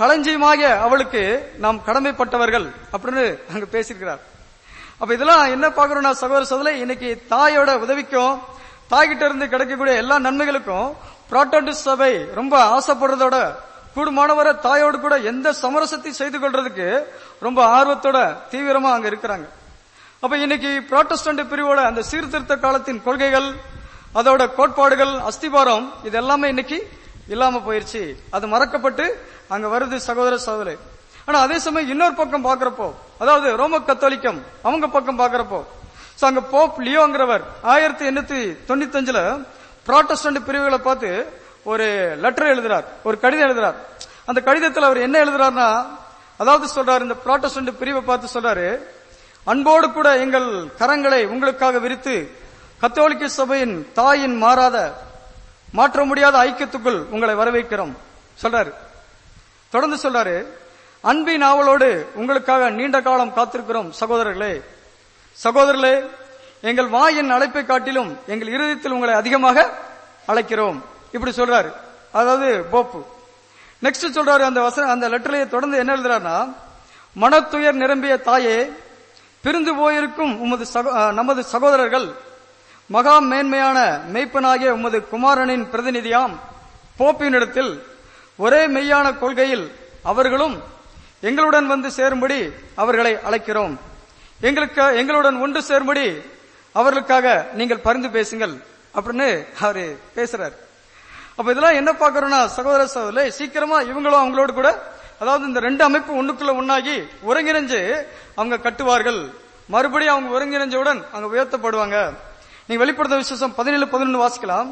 களஞ்சியமாக அவளுக்கு நாம் கடமைப்பட்டவர்கள் அப்படின்னு அங்க பேசியிருக்கிறார் அப்ப இதெல்லாம் என்ன பாக்குறோம்னா சகோதர சோதரை இன்னைக்கு தாயோட உதவிக்கும் தாய்கிட்ட இருந்து கிடைக்கக்கூடிய எல்லா நன்மைகளுக்கும் புராட்டன்ட் சபை ரொம்ப ஆசைப்படுறதோட கூடுமானவரை தாயோடு கூட எந்த சமரசத்தையும் செய்து கொள்றதுக்கு ரொம்ப ஆர்வத்தோட தீவிரமா அங்க இருக்கிறாங்க அப்ப இன்னைக்கு புராட்டஸ்டன்ட் பிரிவோட அந்த சீர்திருத்த காலத்தின் கொள்கைகள் அதோட கோட்பாடுகள் அஸ்திபாரம் இது எல்லாமே இன்னைக்கு இல்லாம போயிருச்சு அது மறக்கப்பட்டு அங்க வருது சகோதர சகோதரி ஆனா அதே சமயம் இன்னொரு பக்கம் பாக்குறப்போ அதாவது ரோம கத்தோலிக்கம் அவங்க பக்கம் பாக்குறப்போ சோ அங்க போப் லியோங்கிறவர் ஆயிரத்தி எண்ணூத்தி தொண்ணூத்தி அஞ்சுல புராட்டஸ்டன்ட் பிரிவுகளை பார்த்து ஒரு லெட்டர் எழுதுறார் ஒரு கடிதம் எழுதுறார் அந்த கடிதத்தில் அவர் என்ன எழுதுறாருன்னா அதாவது சொல்றாரு இந்த புராட்டஸ்டன்ட் பிரிவை பார்த்து சொல்றாரு அன்போடு கூட எங்கள் கரங்களை உங்களுக்காக விரித்து கத்தோலிக்க சபையின் தாயின் மாறாத மாற்ற முடியாத ஐக்கியத்துக்குள் உங்களை வரவேற்கிறோம் சொல்றாரு தொடர்ந்து சொல்றாரு அன்பின் ஆவலோடு உங்களுக்காக நீண்ட காலம் காத்திருக்கிறோம் சகோதரர்களே சகோதரர்களே எங்கள் வாயின் அழைப்பை காட்டிலும் எங்கள் இருதயத்தில் உங்களை அதிகமாக அழைக்கிறோம் இப்படி சொல்றாரு அதாவது போப்பு நெக்ஸ்ட் சொல்றாரு அந்த வசன அந்த லெட்டர்லயே தொடர்ந்து என்ன எழுதுறாருன்னா மனத்துயர் நிரம்பிய தாயே பிரிந்து போயிருக்கும் உமது சகோ- அஹ், நமது சகோதரர்கள் மகா மேன்மையான மெய்ப்பனாகிய உமது குமாரனின் பிரதிநிதியாம் போப்பினிடத்தில் ஒரே மெய்யான கொள்கையில் அவர்களும் எங்களுடன் வந்து சேரும்படி அவர்களை அழைக்கிறோம் எங்களுக்கு எங்களுடன் ஒன்று சேரும்படி அவர்களுக்காக நீங்கள் பரிந்து பேசுங்கள் அப்படின்னு அவரு பேசுறாரு அப்ப இதெல்லாம் என்ன பாக்குறோம்னா சகோதர சகோதரே சீக்கிரமா இவங்களும் அவங்களோட கூட அதாவது இந்த ரெண்டு அமைப்பு ஒண்ணுக்குள்ள ஒண்ணாகி ஒருங்கிணைஞ்சு அவங்க கட்டுவார்கள் மறுபடியும் அவங்க ஒருங்கிணைஞ்சவுடன் அங்க உயர்த்தப்படுவாங்க நீங்க வெளிப்படுத்த விசேஷம் பதினேழு பதினொன்று வாசிக்கலாம்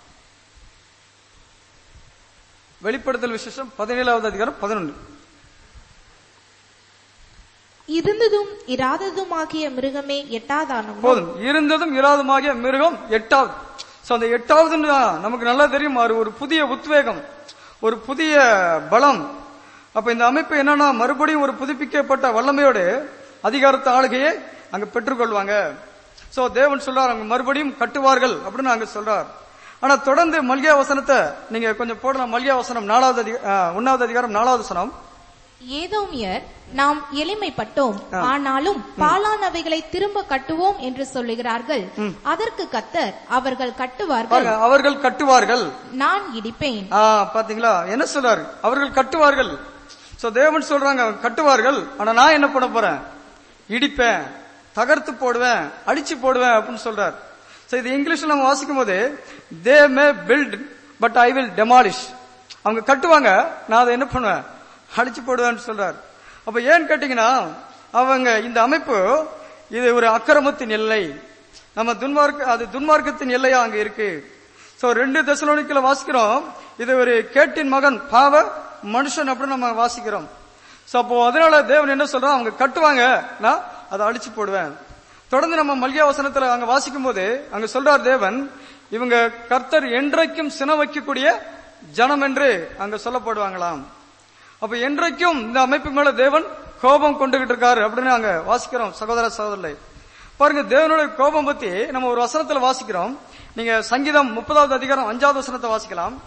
வெளிப்படுத்தல் விசேஷம் பதினேழாவது அதிகாரம் பதினொன்று இருந்ததும் இராததுமாகிய மிருகமே எட்டாதானமோ போதும் இருந்ததும் இராதுமாகிய மிருகம் எட்டாவது சோ அந்த எட்டாவதுன்னு தான் நமக்கு நல்லா தெரியும் அது ஒரு புதிய உத்வேகம் ஒரு புதிய பலம் அப்ப இந்த அமைப்பு என்னன்னா மறுபடியும் ஒரு புதுப்பிக்கப்பட்ட வல்லமையோடு அதிகாரத்த ஆளுகையை அங்க பெற்றுக்கொள்வாங்க சோ தேவன் சொல்றார் அங்க மறுபடியும் கட்டுவார்கள் அப்படின்னு அங்க சொல்றார் ஆனா தொடர்ந்து மல்கியா வசனத்தை நீங்க கொஞ்சம் போடலாம் மல்கியா வசனம் நாலாவது அதிக- ஆ, ஒன்னாவது அதிகாரம் நாலாவது வசனம் ஏதோமியர் நாம் எளிமைப்பட்டோம் ஆனாலும் பாலானவைகளை திரும்ப கட்டுவோம் என்று சொல்லுகிறார்கள் அதற்கு கத்தர் அவர்கள் கட்டுவார்கள் பாருங்க, அவர்கள் கட்டுவார்கள் நான் இடிப்பேன் ஆ பாத்தீங்களா என்ன சொல்றாரு அவர்கள் கட்டுவார்கள் சோ தேவன் சொல்றாங்க அவங்க கட்டுவார்கள் ஆனா நான் என்ன பண்ண போறேன் இடிப்பேன் தகர்த்து போடுவேன் அடிச்சு போடுவேன் அப்படின்னு சொல்றார் சோ இது இங்கிலீஷ்ல நம்ம வாசிக்கும் போது they may build but I will demolish அவங்க கட்டுவாங்க நான் அதை என்ன பண்ணுவேன் அடிச்சு போடுவேன்னு சொல்றார் அப்ப ஏன் கேட்டீங்கன்னா அவங்க இந்த அமைப்பு இது ஒரு அக்கிரமத்தின் எல்லை நம்ம துன்மார்க்க அது துன்மார்க்கத்தின் எல்லையா அங்க இருக்கு சோ ரெண்டு தெசலோனிக்கல வாசிக்கிறோம் இது ஒரு கேட்டின் மகன் பாவ மனுஷன் அப்படின்னு நம்ம வாசிக்கிறோம் சோ அப்போ அதனால தேவன் என்ன சொல்றான் அவங்க கட்டுவாங்க நான் அதை அழிச்சு போடுவேன் தொடர்ந்து நம்ம மல்கியா வசனத்துல அங்க வாசிக்கும் போது அங்க சொல்றார் தேவன் இவங்க கர்த்தர் என்றைக்கும் சின வைக்கக்கூடிய ஜனம் என்று அங்க சொல்லப்படுவாங்களாம் அப்ப என்றைக்கும் இந்த அமைப்பு மேல தேவன் கோபம் கொண்டுகிட்டு இருக்காரு அப்படின்னு அங்க வாசிக்கிறோம் சகோதர சகோதரர்களே பாருங்க தேவனுடைய கோபம் பத்தி நம்ம ஒரு வசனத்துல வாசிக்கிறோம் நீங்க சங்கீதம் முப்பதாவது அதிகாரம் அஞ்சாவது வசனத்தை வாசிக்கலாம்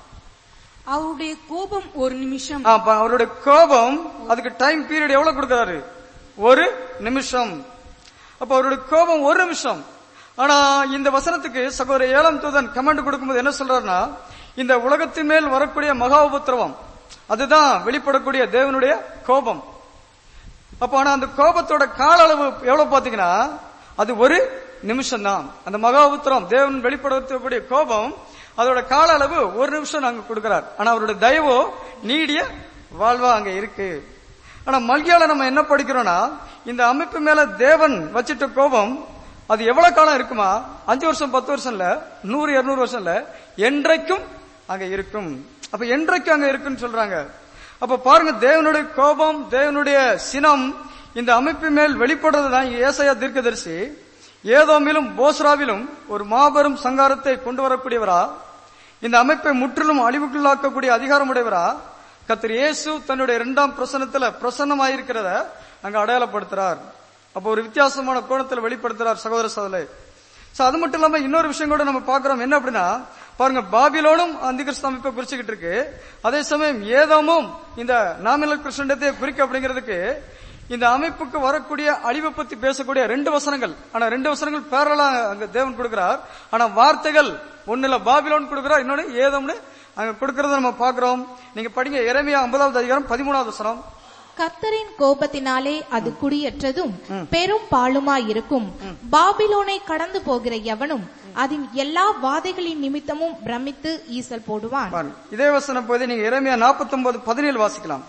அவருடைய கோபம் ஒரு நிமிஷம் ஆ, அப்ப அவருடைய கோபம் அதுக்கு டைம் பீரியட் எவ்வளவு கொடுக்கறாரு ஒரு நிமிஷம் அப்ப அவருடைய கோபம் ஒரு நிமிஷம் ஆனா இந்த வசனத்துக்கு சகோதர ஏழாம் தூதன் கமெண்ட் கொடுக்கும்போது என்ன சொல்றாருன்னா இந்த உலகத்தின் மேல் வரக்கூடிய மகா உபத்திரவம் அதுதான் வெளிப்படக்கூடிய தேவனுடைய கோபம் அப்ப ஆனா அந்த கோபத்தோட கால அளவு எவ்வளவு பாத்தீங்கன்னா அது ஒரு நிமிஷம் தான் அந்த மகா உத்திரம் தேவன் வெளிப்படுத்தக்கூடிய கோபம் அதோட கால அளவு ஒரு நிமிஷம் நாங்க கொடுக்கிறார் ஆனா அவருடைய தயவோ நீடிய வாழ்வா அங்க இருக்கு ஆனா மல்கியால நம்ம என்ன படிக்கிறோம்னா இந்த அமைப்பு மேல தேவன் வச்சிட்ட கோபம் அது எவ்வளவு காலம் இருக்குமா அஞ்சு வருஷம் பத்து வருஷம் இல்ல நூறு இருநூறு வருஷம் இல்ல என்றைக்கும் அங்க இருக்கும் அப்ப என்றைக்கும் அங்க இருக்குன்னு சொல்றாங்க அப்ப பாருங்க தேவனுடைய கோபம் தேவனுடைய சினம் இந்த அமைப்பு மேல் வெளிப்படுறது தான் ஏசையா தீர்க்கதரிசி ஏதோமிலும் போஸ்ராவிலும் ஒரு மாபெரும் சங்காரத்தை கொண்டு வரக்கூடியவரா இந்த அமைப்பை முற்றிலும் அழிவுக்குள்ளாக்கக்கூடிய அதிகாரமுடையவரா கர்த்தர் இயேசு தன்னுடைய இரண்டாம் பிரசனத்துல பிரசன்னமாயிருக்கிறத அங்க அடையாளப்படுத்துறார் அப்ப ஒரு வித்தியாசமான கோணத்துல வெளிப்படுத்துறார் சகோதர சகோதரே சோ அது மட்டும் இல்லாம இன்னொரு விஷயம் கூட நம்ம பாக்குறோம் என்ன அப்படின்னா பாருங்க பாபிலோனும் அந்த கிறிஸ்து அமைப்பை குறிச்சுக்கிட்டு இருக்கு அதே சமயம் ஏதோமும் இந்த நாமினல் கிறிஸ்டண்டத்தை குறிக்க அப்படிங்கிறதுக்கு இந்த அமைப்புக்கு வரக்கூடிய அழிவை பத்தி பேசக்கூடிய ரெண்டு வசனங்கள் ஆனா ரெண்டு வசனங்கள் பேரலா அங்க தேவன் கொடுக்கிறார் ஆனா வார்த்தைகள் ஒண்ணுல பாபிலோன் கொடுக்கிறார் இன்னொன்னு ஏதோம்னு அங்க கொடுக்கறத நம்ம பாக்குறோம் நீங்க படிங்க இறைமையா ஐம்பதாவது அதிகாரம் பதிமூணாவது வசனம் கர்த்தரின் கோபத்தினாலே அது குடியற்றதும் பெரும் பாழுமாயிருக்கும் பாபிலோனை கடந்து போகிற எவனும் அதன் எல்லா வாதைகளின் நிமித்தமும் பிரமித்து ஈசல் போடுவான் பாருங்க இதே வசனம் போது நீங்க இறைமையா நாற்பத்தி ஒன்பது பதினேழு வாசிக்கலாம்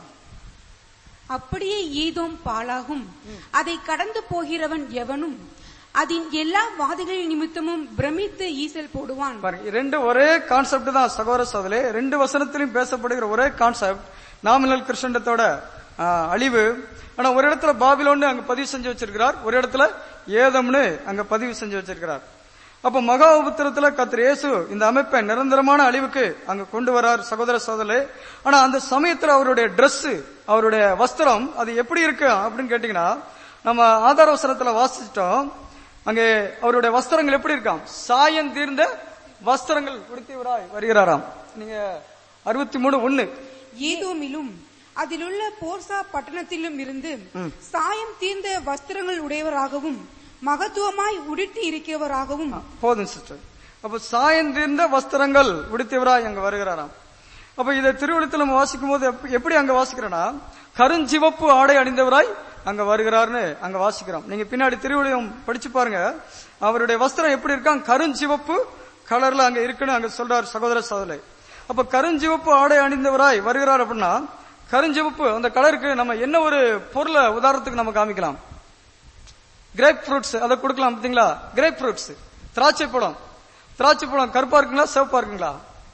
அப்படியே ஈதோம் பாழாகும் அதை கடந்து போகிறவன் எவனும் அதன் எல்லா வாதிகளின் நிமித்தமும் பிரமித்து ஈசல் போடுவான் பாருங்க ரெண்டு ஒரே கான்செப்ட் தான் சகோதர சோதலே ரெண்டு வசனத்திலும் பேசப்படுகிற ஒரே கான்செப்ட் நாமினல் கிருஷ்ணண்டத்தோட அழிவு ஆனா ஒரு இடத்துல பாபிலோன்னு அங்க பதிவு செஞ்சு வச்சிருக்கிறார் ஒரு இடத்துல ஏதம்னு அங்க பதிவு செஞ்சு வச்சிருக்கிறார் அப்ப மகா உபத்திரத்துல கத்திர இயேசு இந்த அமைப்பை நிரந்தரமான அழிவுக்கு அங்க கொண்டு வரார் சகோதர சோதரே ஆனா அந்த சமயத்துல அவருடைய Dress அவருடைய வஸ்திரம் அது எப்படி இருக்கு அப்படின்னு கேட்டீங்கன்னா நம்ம ஆதார வசனத்துல வாசிச்சிட்டோம் அங்கே அவருடைய வஸ்திரங்கள் எப்படி இருக்காம் சாயம் தீர்ந்த வஸ்திரங்கள் உடுத்தியவராய் வருகிறாராம் நீங்க அறுபத்தி மூணு ஒண்ணு ஏதோமிலும் அதிலுள்ள போர்சா பட்டணத்திலும் இருந்து சாயம் தீர்ந்த வஸ்திரங்கள் உடையவராகவும் மகத்துவமாய் உடுத்தி இருக்கிறவராகவும் போதும் சிஸ்டர் அப்ப சாயம் தீர்ந்த வஸ்திரங்கள் உடுத்தியவராய் அங்க வருகிறாராம் அப்ப இதை திருவிழத்தில் நம்ம வாசிக்கும் போது எப்ப- எப்படி அங்க வாசிக்கிறோம்னா கருஞ்சிவப்பு ஆடை அணிந்தவராய் அங்க வருகிறார்னு அங்க வாசிக்கிறோம் நீங்க பின்னாடி திருவிழியம் படிச்சு பாருங்க அவருடைய வஸ்திரம் எப்படி இருக்கான் கருஞ்சிவப்பு கலர்ல அங்க இருக்குன்னு அங்க சொல்றார் சகோதர சகோதரி அப்ப கருஞ்சிவப்பு ஆடை அணிந்தவராய் வருகிறார் அப்படின்னா கருஞ்சிவப்பு அந்த கலருக்கு நம்ம என்ன ஒரு பொருளை உதாரணத்துக்கு நம்ம காமிக்கலாம் கிரேப் ஃப்ரூட்ஸ் அதை கொடுக்கலாம் பாத்தீங்களா கிரேப் ஃப்ரூட்ஸ் திராட்சை பழம் திராட்சை பழம் கருப்பா இருக்குங்களா சிவப்பா இருக்குங்களா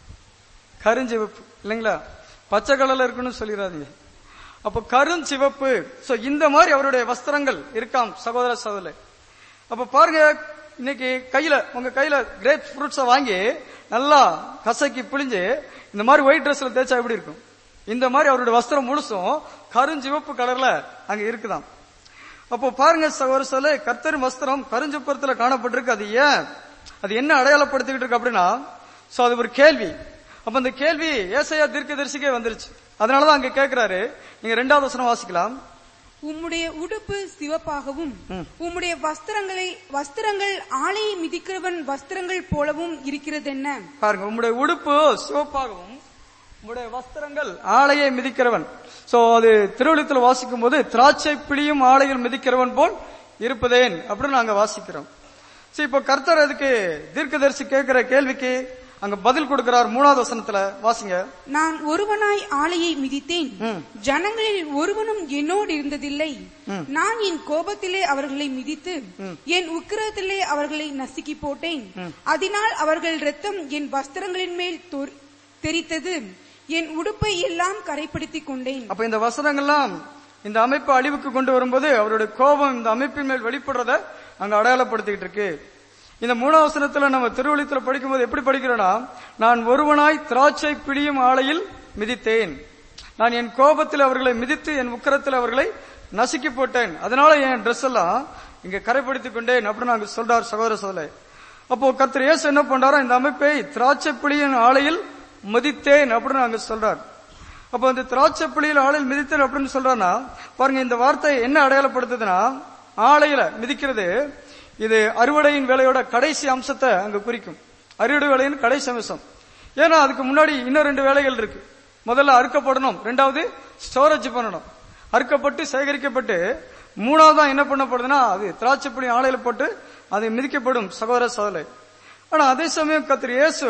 கருஞ்சிவப்பு இல்லைங்களா பச்சை கலர்ல இருக்குன்னு சொல்லிடாதீங்க அப்ப கருஞ்சிவப்பு சோ இந்த மாதிரி அவருடைய வஸ்திரங்கள் இருக்காம் சகோதர சகோதரி அப்ப பாருங்க இன்னைக்கு கையில உங்க கையில கிரேப் ஃப்ரூட்ஸ வாங்கி நல்லா கசக்கி பிழிஞ்சு இந்த மாதிரி ஒயிட் ட்ரெஸ்ல தேய்ச்சா எப்படி இருக்கும் இந்த மாதிரி அவருடைய வஸ்திரம் முழுசும் கருஞ்சிவப்பு கலர்ல அங்க இருக்குதாம் அப்போ பாருங்க சகோதர சொல்ல கர்த்தரின் வஸ்திரம் கருஞ்சிப்பரத்துல காணப்பட்டிருக்கு அது ஏன் அது என்ன அடையாளப்படுத்திக்கிட்டு இருக்கு அப்படின்னா சோ அது ஒரு கேள்வி அப்ப அந்த கேள்வி ஏசையா தீர்க்கதரிசிக்கே வந்துருச்சு அதனாலதான் அங்க கேக்குறாரு நீங்க ரெண்டாவது வசனம் வாசிக்கலாம் உம்முடைய உடுப்பு சிவப்பாகவும் உம்முடைய வஸ்திரங்களை வஸ்திரங்கள் ஆலையை மிதிக்கிறவன் வஸ்திரங்கள் போலவும் இருக்கிறதென்ன பாருங்க உம்முடைய உடுப்பு சிவப்பாகவும் உம்முடைய வஸ்திரங்கள் ஆலையை மிதிக்கிறவன் சோ அது திருவள்ளத்துல வாசிக்கும் போது திராட்சை பிழியும் ஆலையில் மிதிக்கிறவன் போல் இருப்பதேன் அப்படின்னு நாங்க வாசிக்கிறோம் சரி இப்போ கர்த்தர் அதுக்கு தீர்க்கதரிசி கேட்கிற கேள்விக்கு அங்க பதில் கொடுக்கிறார் மூணாவது வசனத்துல வாசிங்க நான் ஒருவனாய் ஆலையை மிதித்தேன் ஜனங்களில் ஒருவனும் என்னோடு இருந்ததில்லை நான் என் கோபத்திலே அவர்களை மிதித்து என் உக்கிரத்திலே அவர்களை நசுக்கி போட்டேன் அதனால் அவர்கள் இரத்தம் என் வஸ்திரங்களின் மேல் தொரி- தெரித்தது என் உடுப்பை எல்லாம் கரைப்படுத்திக் கொண்டேன் அப்ப இந்த வசனங்கள்லாம் இந்த அமைப்பு அழிவுக்கு கொண்டு வரும்போது அவருடைய கோபம் இந்த அமைப்பின் மேல் வெளிப்படுறத அங்க அடையாளப்படுத்திக்கிட்டு இருக்கு இந்த மூணாவது வசனத்துல நம்ம திருவள்ளித்துல படிக்கும்போது எப்படி படிக்கிறோம்னா நான் ஒருவனாய் திராட்சை பிடியும் ஆலையில் மிதித்தேன் நான் என் கோபத்தில் அவர்களை மிதித்து என் உக்கரத்தில் அவர்களை நசுக்கி போட்டேன் அதனால என் ட்ரெஸ் எல்லாம் இங்க கரைப்படுத்திக் கொண்டேன் அப்படின்னு அங்க சொல்றார் சகோதர சோதரை அப்போ கர்த்தர் இயேசு என்ன பண்றாரோ இந்த அமைப்பை திராட்சை பிடியின் ஆலையில் மதித்தேன் அப்படின்னு அங்க சொல்றார் அப்ப அந்த திராட்சை பிள்ளையில் ஆலையில் மிதித்தல் அப்படின்னு சொல்றான்னா பாருங்க இந்த வார்த்தை என்ன அடையாளப்படுத்துதுன்னா ஆலையில மிதிக்கிறது இது அறுவடையின் வேலையோட கடைசி அம்சத்தை அங்க குறிக்கும் அறுவடை வேலையின் கடைசி அம்சம் ஏன்னா அதுக்கு முன்னாடி இன்னும் ரெண்டு வேலைகள் இருக்கு முதல்ல அறுக்கப்படணும் ரெண்டாவது ஸ்டோரேஜ் பண்ணணும் அறுக்கப்பட்டு சேகரிக்கப்பட்டு மூணாவதா என்ன பண்ணப்படுதுன்னா அது திராட்சை பிள்ளை ஆலையில போட்டு அது மிதிக்கப்படும் சகோதர சோதலை ஆனா அதே சமயம் கத்திரி இயேசு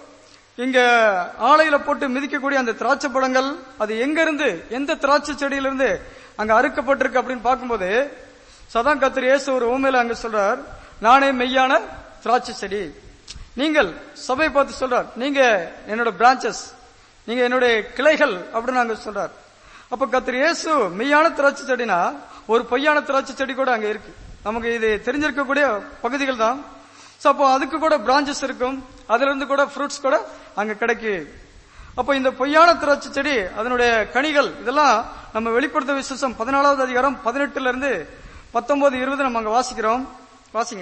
இங்க ஆலையில போட்டு மிதிக்கக்கூடிய அந்த திராட்சை பழங்கள் அது எங்க இருந்து எந்த திராட்சை செடியிலிருந்து அங்க அறுக்கப்பட்டிருக்கு அப்படின்னு பார்க்கும்போது சதான் கத்திரி இயேசு ஒரு ஊமையில அங்க சொல்றார் நானே மெய்யான திராட்சை செடி நீங்கள் சபை பார்த்து சொல்றார் நீங்க என்னோட பிரான்ச்சஸ் நீங்க என்னுடைய கிளைகள் அப்படின்னு அங்க சொல்றார் அப்ப கத்திரி இயேசு மெய்யான திராட்சை செடினா ஒரு பொய்யான திராட்சை செடி கூட அங்க இருக்கு நமக்கு இது தெரிஞ்சிருக்கக்கூடிய பகுதிகள் தான் சோ அப்போ அதுக்கு கூட பிரான்ச்சஸ் இருக்கும் அதுல இருந்து கூட ஃப்ரூட்ஸ் கூட அங்க கிடைக்கு அப்போ இந்த பொய்யான திராட்சை செடி அதனுடைய கனிகள் இதெல்லாம் நம்ம வெளிப்படுத்த விசேஷம் பதினாலாவது அதிகாரம் பதினெட்டுல இருந்து பத்தொன்பது இருபது நம்ம அங்க வாசிக்கிறோம் வாசிங்க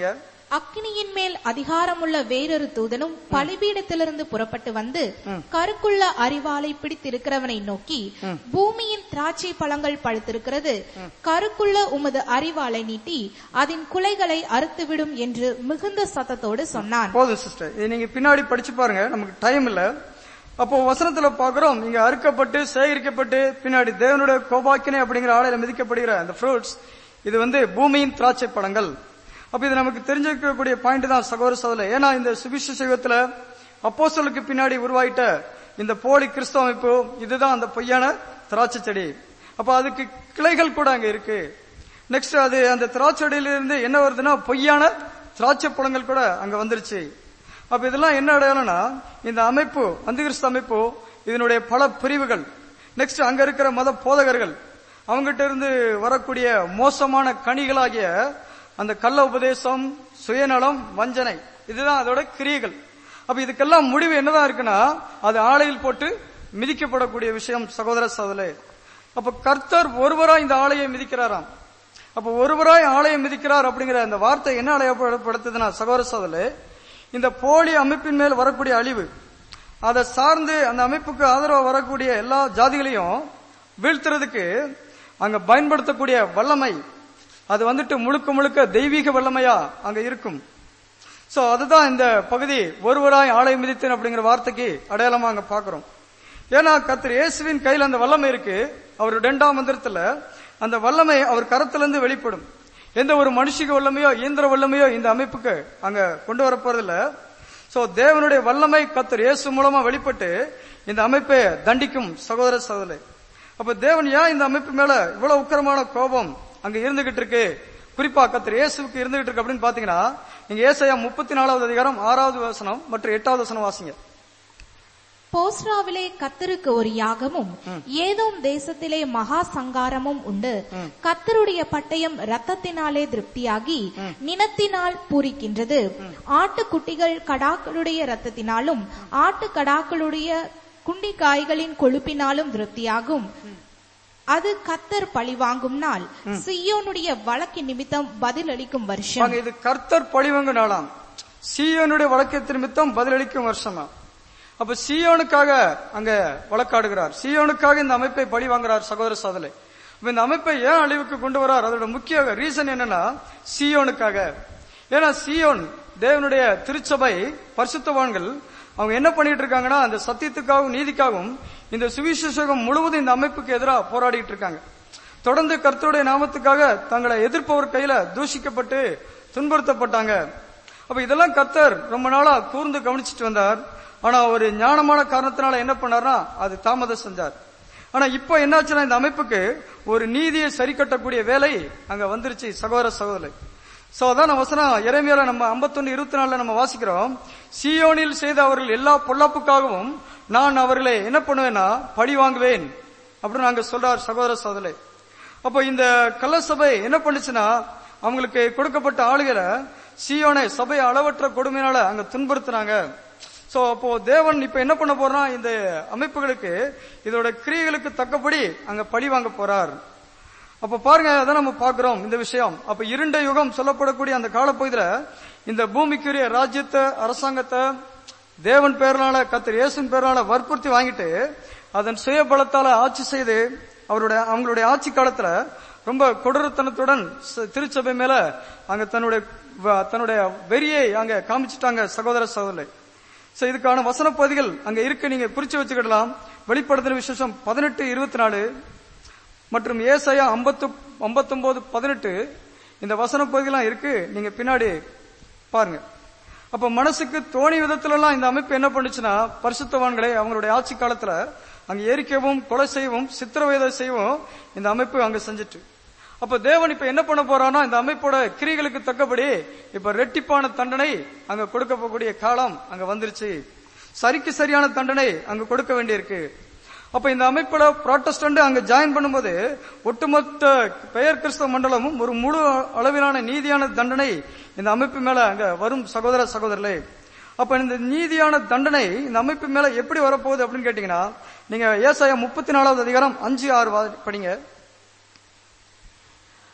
அக்கினியின் மேல் அதிகாரமுள்ள வேறொரு தூதனும் பலிபீடத்திலிருந்து புறப்பட்டு வந்து கருக்குள்ள அறிவாலை பிடித்திருக்கிறவனை நோக்கி பூமியின் திராட்சை பழங்கள் பழுத்திருக்கிறது கருக்குள்ள உமது அறிவாலை நீட்டி அதன் குலைகளை அறுத்துவிடும் என்று மிகுந்த சத்தத்தோடு சொன்னான் போதும் சிஸ்டர் இது நீங்க பின்னாடி படிச்சு பாருங்க நமக்கு டைம் இல்ல அப்போ வசனத்துல பாக்குறோம் இங்க அறுக்கப்பட்டு சேகரிக்கப்பட்டு பின்னாடி தேவனுடைய கோபாக்கினை அப்படிங்கிற ஆலையில மிதிக்கப்படுகிற அந்த ஃப்ரூட்ஸ் இது வந்து பூமியின் திராட்சை பழங்கள் அப்ப இது நமக்கு தெரிஞ்சிருக்கக்கூடிய பாயிண்ட் தான் சகோதர சகோதர ஏன்னா இந்த சுவிசேஷ யுகத்துல அப்போஸ்தலருக்கு பின்னாடி உருவாயிட்ட இந்த போலி கிறிஸ்தவ அமைப்பு இதுதான் அந்த பொய்யான திராட்சை செடி அப்ப அதுக்கு கிளைகள் கூட அங்க இருக்கு நெக்ஸ்ட் அது அந்த திராட்சை செடியிலிருந்து என்ன வருதுன்னா பொய்யான திராட்சை பழங்கள் கூட அங்க வந்துருச்சு அப்ப இதெல்லாம் என்ன அடையாளம்னா இந்த அமைப்பு அந்திகிறிஸ்து அமைப்பு இதனுடைய பல பிரிவுகள் நெக்ஸ்ட் அங்க இருக்கிற மத போதகர்கள் அவங்ககிட்ட இருந்து வரக்கூடிய மோசமான கனிகளாகிய அந்த கள்ள உபதேசம் சுயநலம் வஞ்சனை இதுதான் அதோட கிரியைகள் அப்ப இதுக்கெல்லாம் முடிவு என்னதான் இருக்குன்னா அது ஆலையில் போட்டு மிதிக்கப்படக்கூடிய விஷயம் சகோதர சகோதரே அப்ப கர்த்தர் ஒருவரா இந்த ஆலையை மிதிக்கிறாராம் அப்ப ஒருவராய் ஆலயை மிதிக்கிறார் அப்படிங்கிற அந்த வார்த்தை என்ன அடையப்படுத்துதுன்னா சகோதர சகோதரே இந்த போலி அமைப்பின் மேல் வரக்கூடிய அழிவு அதை சார்ந்து அந்த அமைப்புக்கு ஆதரவு வரக்கூடிய எல்லா ஜாதிகளையும் வீழ்த்துறதுக்கு அங்க பயன்படுத்தக்கூடிய வல்லமை அது வந்துட்டு முழுக்க முழுக்க தெய்வீக வல்லமையா அங்க இருக்கும் சோ அதுதான் இந்த பகுதி ஒருவராய் ஆலய மிதித்தேன் அப்படிங்கிற வார்த்தைக்கு அடையாளமா அங்க பாக்குறோம் ஏன்னா கத்திர இயேசுவின் கையில் அந்த வல்லமை இருக்கு அவர் ரெண்டாம் மந்திரத்துல அந்த வல்லமை அவர் கரத்திலிருந்து வெளிப்படும் எந்த ஒரு மனுஷிக வல்லமையோ இயந்திர வல்லமையோ இந்த அமைப்புக்கு அங்க கொண்டு வர போறதில்ல சோ தேவனுடைய வல்லமை கத்தர் இயேசு மூலமா வெளிப்பட்டு இந்த அமைப்பை தண்டிக்கும் சகோதர சகோதரி அப்ப தேவன் ஏன் இந்த அமைப்பு மேல இவ்வளவு உக்கரமான கோபம் அங்க இருந்துகிட்டு இருக்கு குறிப்பா கத்தர் இயேசுக்கு இருந்துகிட்டு இருக்கு அப்படின்னு பாத்தீங்கன்னா நீங்க ஏசாயா முப்பத்தி நாலாவது அதிகாரம் ஆறாவது வசனம் மற்றும் எட்டாவது வசனம் வாசிங்க போஸ்ராவிலே கத்தருக்கு ஒரு யாகமும் ஏதோம் தேசத்திலே மகா சங்காரமும் உண்டு கத்தருடைய பட்டயம் ரத்தத்தினாலே திருப்தியாகி நினத்தினால் பூரிக்கின்றது ஆட்டுக்குட்டிகள் கடாக்களுடைய ரத்தத்தினாலும் ஆட்டு கடாக்களுடைய குண்டிக்காய்களின் கொழுப்பினாலும் திருப்தியாகும் அது கத்தர் பழிவாங்கும் நாள் சியோனுடைய வழக்கு நிமித்தம் பதிலளிக்கும் வருஷம் பாருங்க, இது கர்த்தர் பழிவங்க நாளாம் சீயோனுடைய வழக்கத்தின் நிமித்தம் பதிலளிக்கும் வருஷமா அப்ப சீயோனுக்காக அங்க வழக்காடுகிறார் சீயோனுக்காக இந்த அமைப்பை பழி வாங்குறார் சகோதர சாதலை அப்ப இந்த அமைப்பை ஏன் அழிவுக்கு கொண்டு வரார் அதோட முக்கிய ரீசன் என்னன்னா சீயோனுக்காக ஏன்னா சீயோன் தேவனுடைய திருச்சபை பரிசுத்தவான்கள் அவங்க என்ன பண்ணிட்டு இருக்காங்கன்னா அந்த சத்தியத்துக்காகவும் நீதிக்காகவும் இந்த சுவிசேஷகம் முழுவதும் இந்த அமைப்புக்கு எதிராக போராடிட்டு இருக்காங்க தொடர்ந்து கர்த்தருடைய நாமத்துக்காக தங்களை எதிர்ப்பவர் கையில தூஷிக்கப்பட்டு துன்புறுத்தப்பட்டாங்க அப்ப இதெல்லாம் கர்த்தர் ரொம்ப நாளா கூர்ந்து கவனிச்சிட்டு வந்தார் ஆனா ஒரு ஞானமான காரணத்தினால என்ன பண்ணார்னா அது தாமதம் செஞ்சார் ஆனா இப்போ என்னாச்சுன்னா இந்த அமைப்புக்கு ஒரு நீதியை சரி கட்டக்கூடிய வேலை அங்க வந்துருச்சு சகோதர சகோதரி சோ அதான் வசனம் இறைமையில நம்ம 51 இருபத்தி நாலுல நம்ம வாசிக்கிறோம் சியோனில் செய்த அவர்கள் எல்லா பொல்லாப்புக்காகவும் நான் அவர்களை என்ன பண்ணுவேன்னா பழி வாங்குவேன் அப்படின்னு அங்க சொல்றார் சகோதர சகோதரி அப்போ இந்த கள்ள சபை என்ன பண்ணுச்சுன்னா அவங்களுக்கு கொடுக்கப்பட்ட ஆளுகளை சியோனை சபையை அளவற்ற கொடுமையினால அங்க துன்புறுத்துனாங்க சோ அப்போ தேவன் இப்ப என்ன பண்ண போறா இந்த அமைப்புகளுக்கு இதோட கிரியைகளுக்கு தக்கபடி அங்க பழி வாங்க போறார் அப்ப பாருங்க அதான் நம்ம பாக்குறோம் இந்த விஷயம் அப்ப இருண்ட யுகம் சொல்லப்படக்கூடிய அந்த காலப்பகுதியில இந்த பூமிக்குரிய ராஜ்யத்தை அரசாங்கத்தை தேவன் பேரனால கத்தர் இயேசுவின் பேரனால வற்புறுத்தி வாங்கிட்டு அதன் சுய பலத்தால ஆட்சி செய்து அவருடைய அவங்களுடைய ஆட்சி காலத்துல ரொம்ப கொடூரத்தனத்துடன் ச- திருச்சபை மேல அங்க தன்னுடைய வ- தன்னுடைய வெறியை அங்க காமிச்சிட்டாங்க சகோதர சகோதரி சோ இதுக்கான வசன பகுதிகள் அங்க இருக்கு நீங்க குறிச்சு வச்சுக்கிடலாம் வெளிப்படுத்தின விசேஷம் பதினெட்டு இருபத்தி நாலு மற்றும் ஏசாயா ஐம்பத்து ஐம்பத்தொன்பது பதினெட்டு இந்த வசன பகுதியெல்லாம் இருக்கு நீங்க பின்னாடி பாருங்க அப்ப மனசுக்கு தோணி விதத்துல எல்லாம் இந்த அமைப்பு என்ன பண்ணுச்சுன்னா பரிசுத்தவான்களை அவங்களுடைய ஆட்சி காலத்துல அங்க எரிக்கவும் கொலை செய்யவும் சித்திரவதை செய்யவும் இந்த அமைப்பு அங்க செஞ்சுட்டு அப்ப தேவன் இப்ப என்ன பண்ண போறான்னா இந்த அமைப்போட கிரிகளுக்கு தக்கபடி இப்ப ரெட்டிப்பான தண்டனை அங்க கொடுக்க போகக்கூடிய காலம் அங்க வந்துருச்சு சரிக்கு சரியான தண்டனை அங்க கொடுக்க வேண்டியிருக்கு அப்ப இந்த அமைப்புல புராட்டஸ்டன்ட் அங்க ஜாயின் பண்ணும்போது ஒட்டுமொத்த பெயர் கிறிஸ்தவ மண்டலமும் ஒரு முழு அளவிலான நீதியான தண்டனை இந்த அமைப்பு மேல அங்க வரும் சகோதர சகோதரர்களே அப்ப இந்த நீதியான தண்டனை இந்த அமைப்பு மேல எப்படி வரப்போகுது அப்படின்னு கேட்டீங்கன்னா நீங்க ஏசாயா முப்பத்தி நாலாவது அதிகாரம் அஞ்சு ஆறு வா- படிங்க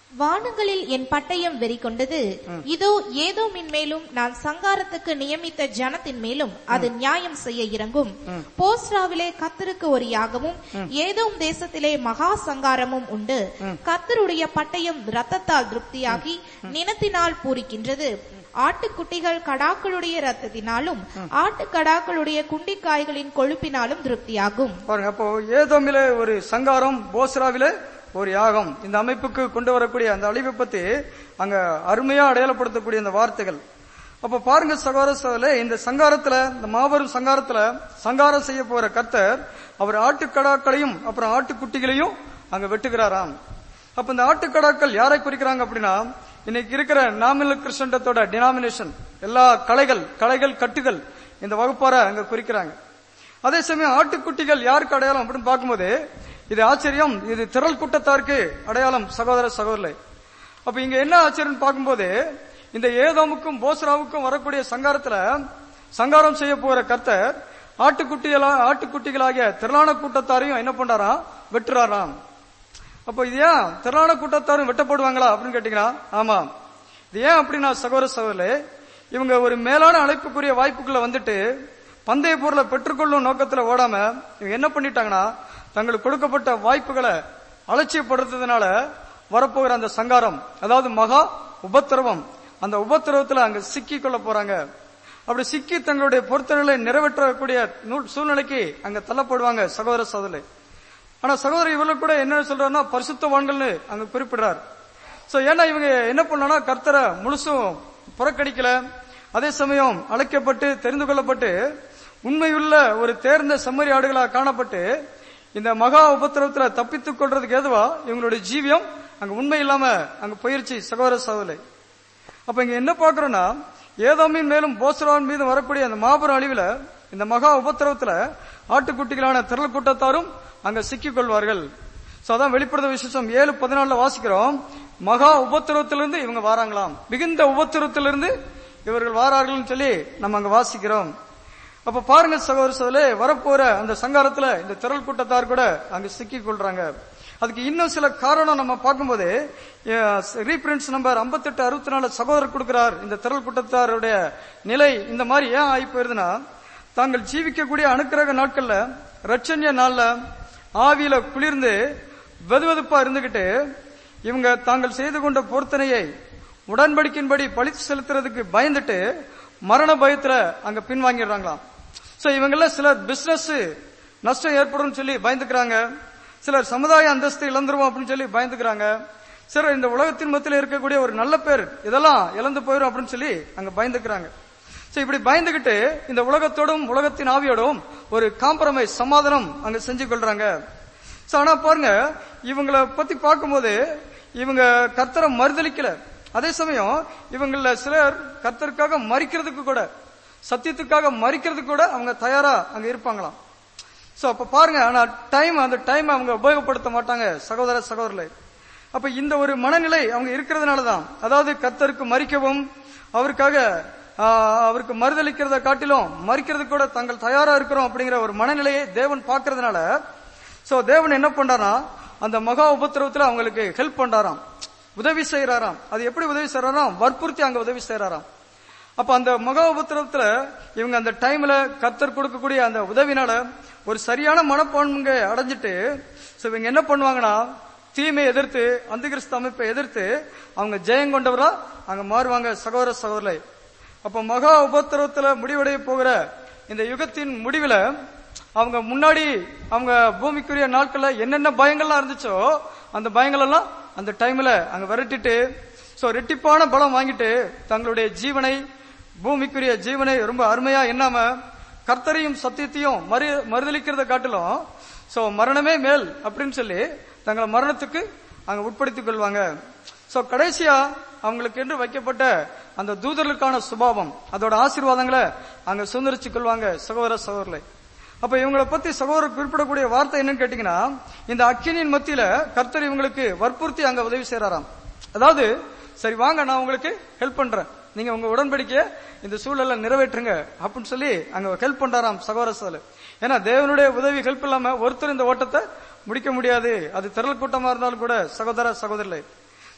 வானங்களில் என் பட்டயம் வெறி கொண்டது இதோ ஏதோமின் மேலும் நான் சங்காரத்துக்கு நியமித்த ஜனத்தின் மேலும் அது நியாயம் செய்ய இறங்கும் போஸ்ராவிலே கத்தருக்கு ஒரு யாகமும் ஏதோம் தேசத்திலே மகா சங்காரமும் உண்டு கத்தருடைய பட்டயம் ரத்தத்தால் திருப்தியாகி நினத்தினால் பூரிக்கின்றது ஆட்டுக்குட்டிகள் கடாக்களுடைய ரத்தத்தினாலும் ஆட்டுக்கடாக்களுடைய குண்டிக்காய்களின் கொழுப்பினாலும் திருப்தியாகும் பாருங்க அப்போ ஏதோமிலே ஒரு சங்காரம் போஸ்ராவிலே ஒரு யாகம் இந்த அமைப்புக்கு கொண்டு வரக்கூடிய அந்த அழிவை பத்தி அங்க அருமையா அடையாளப்படுத்தக்கூடிய அந்த வார்த்தைகள் அப்ப பாருங்க சகோதர சகோதரே இந்த சங்காரத்துல இந்த மாபெரும் சங்காரத்துல சங்காரம் செய்ய போற கர்த்தர் அவர் ஆட்டுக்கடாக்களையும் அப்புறம் ஆட்டுக்குட்டிகளையும் அங்க வெட்டுகிறாராம் அப்ப இந்த ஆட்டுக்கடாக்கள் யாரை குறிக்கிறாங்க அப்படின்னா இன்னைக்கு இருக்கிற நாமினல் கிறிஸ்டண்டத்தோட டினாமினேஷன் எல்லா கலைகள் கலைகள் கட்டுகள் இந்த வகுப்பார அங்க குறிக்கிறாங்க அதே சமயம் ஆட்டுக்குட்டிகள் யாருக்கு அடையாளம் அப்படின்னு பார்க்கும்போது இது ஆச்சரியம் இது திரள் கூட்டத்தாருக்கு அடையாளம் சகோதர சகோதரர்களே அப்ப இங்க என்ன ஆச்சரியம் பார்க்கும்போது இந்த ஏதோமுக்கும் போஸ்ராவுக்கும் வரக்கூடிய சங்காரத்துல சங்காரம் செய்ய போற கர்த்தர் ஆட்டுக்குட்டிகளா ஆட்டுக்குட்டிகளாகிய திரளான கூட்டத்தாரையும் என்ன பண்றாராம் வெட்டுறாராம் அப்போ இது ஏன் திரளான கூட்டத்தாரும் வெட்டப்படுவாங்களா அப்படின்னு கேட்டீங்கன்னா ஆமா இது ஏன் அப்படின்னா சகோதர சகோதரே இவங்க ஒரு மேலான அழைப்புக்குரிய வாய்ப்புக்குள்ள வந்துட்டு பந்தய பொருளை பெற்றுக்கொள்ளும் நோக்கத்துல ஓடாம இவங்க என்ன பண்ணிட்டாங்கன்னா தங்களுக்கு கொடுக்கப்பட்ட வாய்ப்புகளை அலட்சியப்படுத்துறதுனால வரப்போகிற அந்த சங்காரம் அதாவது மகா உபத்திரவம் அந்த உபத்திரவத்துல அங்க சிக்கி கொள்ள போறாங்க அப்படி சிக்கி தங்களுடைய பொருத்தங்களை நிறைவேற்றக்கூடிய நூல் சூழ்நிலைக்கு அங்க தள்ளப்படுவாங்க சகோதர சகோதரே ஆனா சகோதரர் இவர்கள் கூட என்ன சொல்றாருன்னா பரிசுத்தவான்கள்னு அங்க குறிப்பிடுறார் சோ ஏன்னா இவங்க என்ன பண்ணா கர்த்தரை முழுசும் புறக்கணிக்கல அதே சமயம் அழைக்கப்பட்டு தெரிந்து கொள்ளப்பட்டு உண்மையுள்ள ஒரு தேர்ந்த செம்மறி ஆடுகளாக காணப்பட்டு இந்த மகா உபத்திரவத்துல தப்பித்துக் கொள்றதுக்கு ஏதுவா இவங்களுடைய ஜீவியம் அங்க உண்மை இல்லாம அங்க போயிருச்சு சகோதர சகோதரை அப்ப இங்க என்ன பாக்குறோம்னா ஏதோமின் மேலும் போஸ்ராவின் மீது வரக்கூடிய அந்த மாபெரும் அழிவுல இந்த மகா உபத்திரவத்துல ஆட்டுக்குட்டிகளான திரள் கூட்டத்தாரும் அங்க சிக்கிக் கொள்வார்கள் சோ அதான் வெளிப்படுத்த விசேஷம் ஏழு பதினாலுல வாசிக்கிறோம் மகா உபத்திரவத்திலிருந்து இவங்க வாராங்களாம் மிகுந்த உபத்திரவத்திலிருந்து இவர்கள் வாரார்கள் சொல்லி நம்ம அங்க வாசிக்கிறோம் அப்ப பாருங்க சகோதர சோதரே வரப்போற அந்த சங்காரத்துல இந்த திரள் கூட்டத்தார் கூட அங்க சிக்கிக் கொள்றாங்க அதுக்கு இன்னும் சில காரணம் நம்ம பார்க்கும்போது ரீபிரின்ஸ் நம்பர் 58 அறுபத்தி நாலு சகோதரர் கொடுக்கிறார் இந்த திரள் கூட்டத்தாருடைய நிலை இந்த மாதிரி ஏன் ஆகி போயிருதுன்னா தாங்கள் ஜீவிக்கக்கூடிய அனுக்கிரக நாட்கள்ல ரட்சண்ய நாள்ல ஆவியில குளிர்ந்து வெதுவெதுப்பா இருந்துகிட்டு இவங்க தாங்கள் செய்து கொண்ட பொருத்தனையை உடன்படிக்கையின்படி பழித்து செலுத்துறதுக்கு பயந்துட்டு மரண பயத்துல அங்க பின்வாங்கிடுறாங்களாம் சோ இவங்கள சிலர் பிசினஸ் நஷ்டம் ஏற்படும் சொல்லி பயந்துக்கிறாங்க சிலர் சமுதாய அந்தஸ்து இழந்துருவோம் அப்படின்னு சொல்லி பயந்துக்கிறாங்க சிலர் இந்த உலகத்தின் மத்தியில் இருக்கக்கூடிய ஒரு நல்ல பேர் இதெல்லாம் இழந்து போயிடும் அப்படின்னு சொல்லி அங்க பயந்துக்கிறாங்க சோ இப்படி பயந்துகிட்டு இந்த உலகத்தோடும் உலகத்தின் ஆவியோடும் ஒரு காம்ப்ரமைஸ் சமாதானம் அங்க செஞ்சு கொள்றாங்க சோ ஆனா பாருங்க இவங்கள பத்தி பார்க்கும்போது இவங்க கர்த்தரை மறுதளிக்கல அதே சமயம் இவங்கள சிலர் கர்த்தருக்காக மறிக்கிறதுக்கு கூட சத்தியத்துக்காக மறிக்கிறதுக்கு கூட அவங்க தயாரா அங்க இருப்பாங்களாம் சோ அப்ப பாருங்க ஆனா டைம் அந்த டைம் அவங்க உபயோகப்படுத்த மாட்டாங்க சகோதர சகோதரர்களே அப்ப இந்த ஒரு மனநிலை அவங்க இருக்கிறதுனால தான் அதாவது கர்த்தருக்கு மறிக்கவும் அவருக்காக ஆஹ், அவருக்கு மறுதளிக்கிறத காட்டிலும் மறிக்கிறதுக்கு கூட தாங்கள் தயாரா இருக்கிறோம் அப்படிங்கிற ஒரு மனநிலையை தேவன் பார்க்கறதுனால சோ தேவன் என்ன பண்றாரா அந்த மகா உபத்திரவத்துல அவங்களுக்கு ஹெல்ப் பண்றாராம் உதவி செய்யறாராம் அது எப்படி உதவி செய்யறாராம் வற்புறுத்தி அங்க உதவி செய்யறாராம் அப்ப அந்த மகா உபத்திரவத்துல இவங்க அந்த டைம்ல கர்த்தர் கொடுக்கக்கூடிய அந்த உதவினால ஒரு சரியான மனப்பான்மைங்க அடைஞ்சிட்டு சோ இவங்க என்ன பண்ணுவாங்கன்னா தீமையை எதிர்த்து அந்தகிறிஸ்து அமைப்பை எதிர்த்து அவங்க ஜெயம் கொண்டவரா அங்க மாறுவாங்க சகோதர சகோதரரை அப்ப மகா உபத்திரவத்துல முடிவடைய போகிற இந்த யுகத்தின் முடிவுல அவங்க முன்னாடி அவங்க பூமிக்குரிய நாட்கள்ல என்னென்ன பயங்கள்லாம் இருந்துச்சோ அந்த பயங்கள் எல்லாம் அந்த டைம்ல அங்க விரட்டிட்டு சோ ரெட்டிப்பான பலம் வாங்கிட்டு தங்களுடைய ஜீவனை பூமிக்குரிய ஜீவனை ரொம்ப அருமையா எண்ணாம கர்த்தரையும் சத்தியத்தையும் மறு மறுதளிக்கிறத காட்டிலும் சோ மரணமே மேல் அப்படின்னு சொல்லி தங்களை மரணத்துக்கு அங்க உட்படுத்திக் கொள்வாங்க சோ கடைசியா அவங்களுக்கு என்று வைக்கப்பட்ட அந்த தூதர்களுக்கான சுபாவம் அதோட ஆசீர்வாதங்களை அங்க சுந்தரிச்சு கொள்வாங்க சகோதர சகோதரர்களை அப்ப இவங்களை பத்தி சகோதரர் குறிப்பிடக்கூடிய வார்த்தை என்னன்னு கேட்டீங்கன்னா இந்த அக்கினியின் மத்தியில கர்த்தர் இவங்களுக்கு வற்புறுத்தி அங்க உதவி செய்யறாராம் அதாவது சரி வாங்க நான் உங்களுக்கு ஹெல்ப் பண்றேன் நீங்க உங்க உடன்படிக்கைய இந்த சூழல்ல நிறைவேற்றுங்க அப்படின்னு சொல்லி அங்க ஹெல்ப் பண்றாராம் சகோதர சகோதரர் ஏன்னா தேவனுடைய உதவி ஹெல்ப் இல்லாம ஒருத்தர் இந்த ஓட்டத்தை முடிக்க முடியாது அது திரள் கூட்டமா இருந்தாலும் கூட சகோதர சகோதரர்களே சோ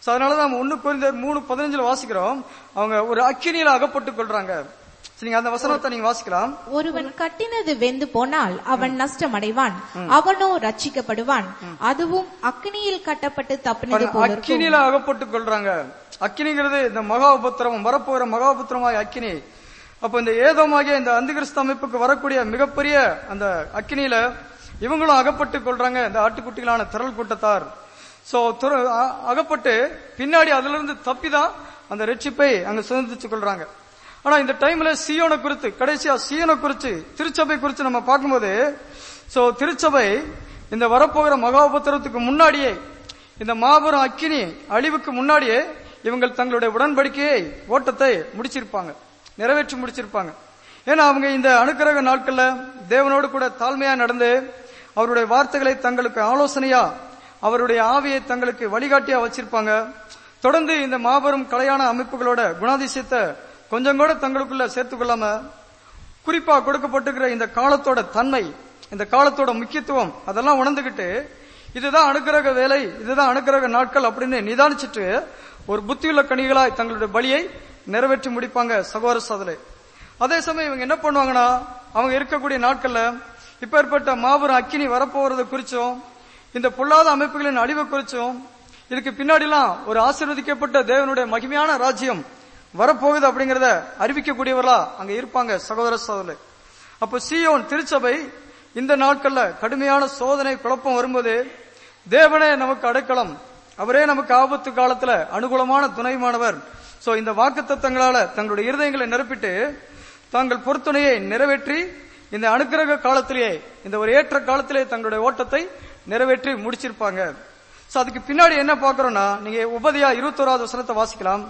அதனால தான் நம்ம ஒண்ணு குறைந்த மூணு பதினஞ்சுல வாசிக்கிறோம் அவங்க ஒரு அக்கினியில அகப்பட்டுக் கொள்றாங்க சரி, நீங்க அந்த வசனத்தை நீங்க வாசிக்கலாம் ஒருவன் கட்டினது வெந்து போனால் அவன் நஷ்டமடைவான் அவனோ ரட்சிக்கப்படுவான் அதுவும் அக்னியில் கட்டப்பட்டு தப்பினது பாருங்க, போல இருக்கும் அக்கினியில அகப்பட்டுக் கொள்றாங்க அக்கினிங்கிறது இந்த மகாபுத்திரம் வரப்போகிற மகாபுத்திரமாய் அக்கினி அப்ப இந்த ஏதோமாகிய இந்த அந்திகிறிஸ்து அமைப்புக்கு வரக்கூடிய மிகப்பெரிய அந்த அக்கினியில இவங்களும் அகப்பட்டுக் கொள்றாங்க இந்த ஆட்டுக்குட்டிகளான திரள் கூட்டத்தார் சோ துர- அ- அகப்பட்டு பின்னாடி அதுல இருந்து தப்பிதான் அந்த ரட்சிப்பை அங்க சுதந்திரிச்சு கொள்றாங்க ஆனா இந்த டைம்ல சியோனை குறித்து கடைசியா சியோனை குறித்து திருச்சபை குறித்து நம்ம பார்க்கும்போது சோ திருச்சபை இந்த வரப்போகிற மகாபுத்திரத்துக்கு முன்னாடியே இந்த மாபெரும் அக்கினி அழிவுக்கு முன்னாடியே இவங்கள் தங்களுடைய உடன்படிக்கையை ஓட்டத்தை முடிச்சிருப்பாங்க நிறைவேற்றி முடிச்சிருப்பாங்க ஏன்னா அவங்க இந்த அனுக்கிரக நாட்கள்ல தேவனோடு கூட தாழ்மையா நடந்து அவருடைய வார்த்தைகளை தங்களுக்கு ஆலோசனையா அவருடைய ஆவியை தங்களுக்கு வழிகாட்டியா வச்சிருப்பாங்க தொடர்ந்து இந்த மாபெரும் கலையான அமைப்புகளோட குணாதிசயத்தை கொஞ்சம் கூட தங்களுக்குள்ள சேர்த்துக் கொள்ளாம குறிப்பா கொடுக்கப்பட்டிருக்கிற இந்த காலத்தோட தன்மை இந்த காலத்தோட முக்கியத்துவம் அதெல்லாம் உணர்ந்துகிட்டு இதுதான் அனுக்கிரக வேலை இதுதான் அனுக்கிரக நாட்கள் அப்படின்னு நிதானிச்சுட்டு ஒரு புத்தியுள்ள கனிகளாய் தங்களுடைய பலியை நிறைவேற்றி முடிப்பாங்க சகோதர சோதரை அதே சமயம் இவங்க என்ன பண்ணுவாங்கன்னா அவங்க இருக்கக்கூடிய நாட்கள்ல இப்பேற்பட்ட மாபெரும் அக்கினி வரப்போறதை குறிச்சும் இந்த பொல்லாத அமைப்புகளின் அழிவை குறிச்சும் இதுக்கு பின்னாடிலாம் ஒரு ஆசீர்வதிக்கப்பட்ட தேவனுடைய மகிமையான ராஜ்யம் வரப்போகுது அப்படிங்கறத அறிவிக்கக்கூடியவர்களா அங்க இருப்பாங்க சகோதர சோதரை அப்ப சியோன் திருச்சபை இந்த நாட்கள்ல கடுமையான சோதனை குழப்பம் வரும்போது தேவனே நமக்கு அடைக்கலம் அவரே நமக்கு ஆபத்து காலத்துல அனுகூலமான துணைமானவர் சோ இந்த வாக்கு தத்தங்களால தங்களுடைய இருதயங்களை நிரப்பிட்டு தாங்கள் பொறுத்துணையை நிறைவேற்றி இந்த அனுக்கிரக காலத்திலேயே இந்த ஒரு ஏற்ற காலத்திலே தங்களுடைய ஓட்டத்தை நிறைவேற்றி முடிச்சிருப்பாங்க சோ அதுக்கு பின்னாடி என்ன பார்க்கறோம்னா நீங்க உபதியா இருபத்தோராவது வசனத்தை வாசிக்கலாம்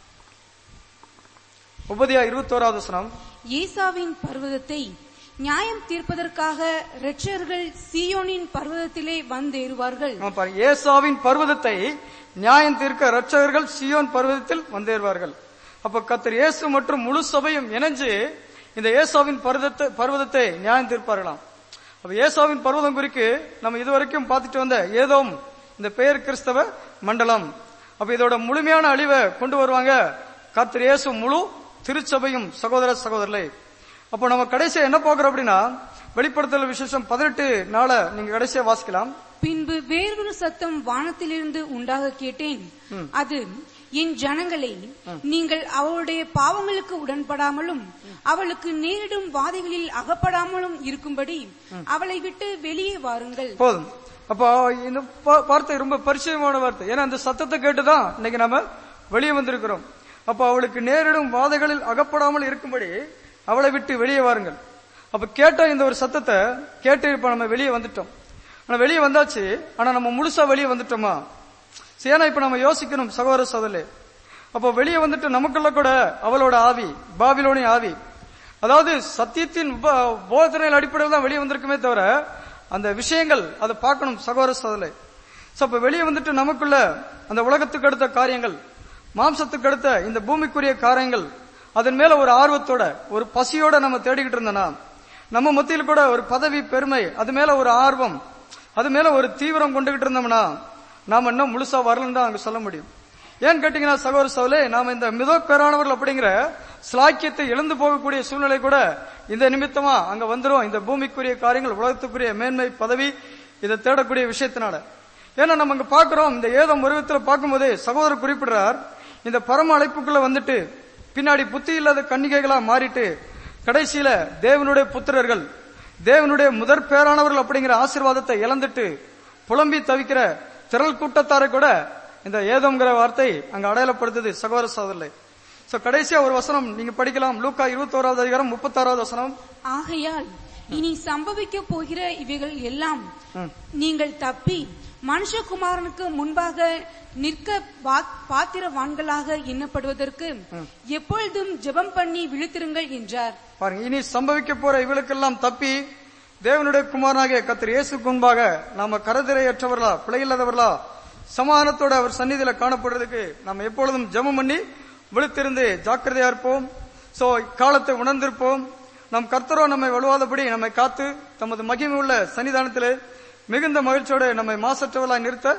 உபதியா இருபத்தோராவது வசனம் ஏசாவின் பர்வதத்தை நியாயம் தீர்ப்பதற்காக இரட்சகர்கள் சீயோனின் பர்வதத்திலே வந்தேறுவார்கள் ஆமா பாருங்க ஏசாவின் பர்வதத்தை நியாயம் தீர்க்க ரட்சகர்கள் சியோன் பர்வதத்தில் வந்தேறுவார்கள் அப்ப கத்தர் இயேசு மற்றும் முழு சபையும் இணைஞ்சு இந்த ஏசாவின் பர்வதத்தை பர்வதத்தை நியாயம் தீர்ப்பார்களாம் அப்ப ஏசாவின் பர்வதம் குறிக்கு நம்ம இதுவரைக்கும் பார்த்துட்டு வந்த ஏதோம் இந்த பெயர் கிறிஸ்தவ மண்டலம் அப்ப இதோட முழுமையான அழிவை கொண்டு வருவாங்க கர்த்தர் இயேசு முழு திருச்சபையும் சகோதர சகோதரர்களே அப்போ நம்ம கடைசியா என்ன பார்க்கிறோம் அப்படின்னா வெளிப்படுத்தல் விசேஷம் பதினெட்டு நாள நீங்க கடைசியா வாசிக்கலாம் பின்பு வேறொரு சத்தம் வானத்திலிருந்து உண்டாக கேட்டேன் அது என் ஜனங்களே நீங்கள் அவளுடைய பாவங்களுக்கு உடன்படாமலும் அவளுக்கு நேரிடும் வாதைகளில் அகப்படாமலும் இருக்கும்படி அவளை விட்டு வெளியே வாருங்கள் போதும் அப்போ இந்த பா- வார்த்தை ரொம்ப பரிச்சயமான வார்த்தை ஏன்னா அந்த சத்தத்தை கேட்டுதான் இன்னைக்கு நம்ம வெளியே வந்திருக்கிறோம் அப்போ அவளுக்கு நேரிடும் வாதைகளில் அகப்படாமல் இருக்கும்படி அவளை விட்டு வெளியே வாருங்கள் அப்ப கேட்ட இந்த ஒரு சத்தத்தை கேட்டு இப்ப நம்ம வெளியே வந்துட்டோம் ஆனா வெளியே வந்தாச்சு ஆனா நம்ம முழுசா வெளியே வந்துட்டோமா சரி, ஏன்னா இப்ப நம்ம யோசிக்கணும் சகோதர சோதரே அப்போ வெளியே வந்துட்டு நமக்குள்ள கூட அவளோட ஆவி பாபிலோனிய ஆவி அதாவது சத்தியத்தின் உப- போதனையின் அடிப்படையில் தான் வெளியே வந்திருக்குமே தவிர அந்த விஷயங்கள் அதை பார்க்கணும் சகோதர சோதலை சோ அப்ப வெளியே வந்துட்டு நமக்குள்ள அந்த உலகத்துக்கு அடுத்த காரியங்கள் மாம்சத்துக்கு அடுத்த இந்த பூமிக்குரிய காரியங்கள் அதன் மேல ஒரு ஆர்வத்தோட ஒரு பசியோட நம்ம தேடிக்கிட்டு இருந்தோம்னா நம்ம மத்தியில் கூட ஒரு பதவி பெருமை அது மேல ஒரு ஆர்வம் அது மேல ஒரு தீவிரம் கொண்டுகிட்டு இருந்தோம்னா நாம இன்னும் முழுசா வரலன்னு தான் அங்க சொல்ல முடியும் ஏன்னு கேட்டீங்கன்னா சகோதர சோலே நாம இந்த மிதோ பேரானவர்கள் அப்படிங்கிற ஸ்லாக்கியத்தை இழந்து போகக்கூடிய சூழ்நிலை கூட இந்த நிமித்தமா அங்க வந்துரும் இந்த பூமிக்குரிய காரியங்கள் உலகத்துக்குரிய மேன்மை பதவி இதை தேடக்கூடிய விஷயத்தினால ஏன்னா நம்ம இங்க பாக்குறோம் இந்த ஏதம் உருவத்துல பார்க்கும்போதே சகோதரர் குறிப்பிடுறார் இந்த பரம அழைப்புக்குள்ள வந்துட்டு பின்னாடி புத்தி இல்லாத கன்னிகைகளா மாறிட்டு கடைசியில தேவனுடைய புத்திரர்கள் தேவனுடைய முதற் பேரானவர்கள் அப்படிங்கிற ஆசீர்வாதத்தை இழந்துட்டு புலம்பி தவிக்கிற திரள் கூட்டத்தாரை கூட இந்த ஏதோங்கிற வார்த்தை அங்க அடையாளப்படுத்துது சகோதர சகோதரர்களே சோ கடைசியா ஒரு வசனம் நீங்க படிக்கலாம் லூக்கா இருபத்தோராவது அதிகாரம் முப்பத்தாறாவது வசனம் ஆகையால் இனி சம்பவிக்க போகிற இவைகள் எல்லாம் நீங்கள் தப்பி மனுஷகுமாரனுக்கு முன்பாக நிற்க பா- பாத்திரவான்களாக எண்ணப்படுவதற்கு எப்பொழுதும் ஜெபம் பண்ணி விழித்திருங்கள் என்றார் பாருங்க இனி சம்பவிக்க போற இவளுக்கெல்லாம் தப்பி தேவனுடைய குமாரனாகிய கத்திர இயேசுக்கு முன்பாக நாம கரதிரையற்றவர்களா பிழையில்லாதவர்களா சமாதானத்தோட அவர் சந்நிதியில காணப்படுறதுக்கு நம்ம எப்பொழுதும் ஜெபம் பண்ணி விழுத்திருந்து ஜாக்கிரதையா இருப்போம் சோ காலத்தை உணர்ந்திருப்போம் நம் கர்த்தரோ நம்மை வலுவாதபடி நம்மை காத்து தமது மகிமை உள்ள சன்னிதானத்திலே மிகுந்த மகிழ்ச்சியோட நம்மை மாசற்றவர்களாய் நிறுத்த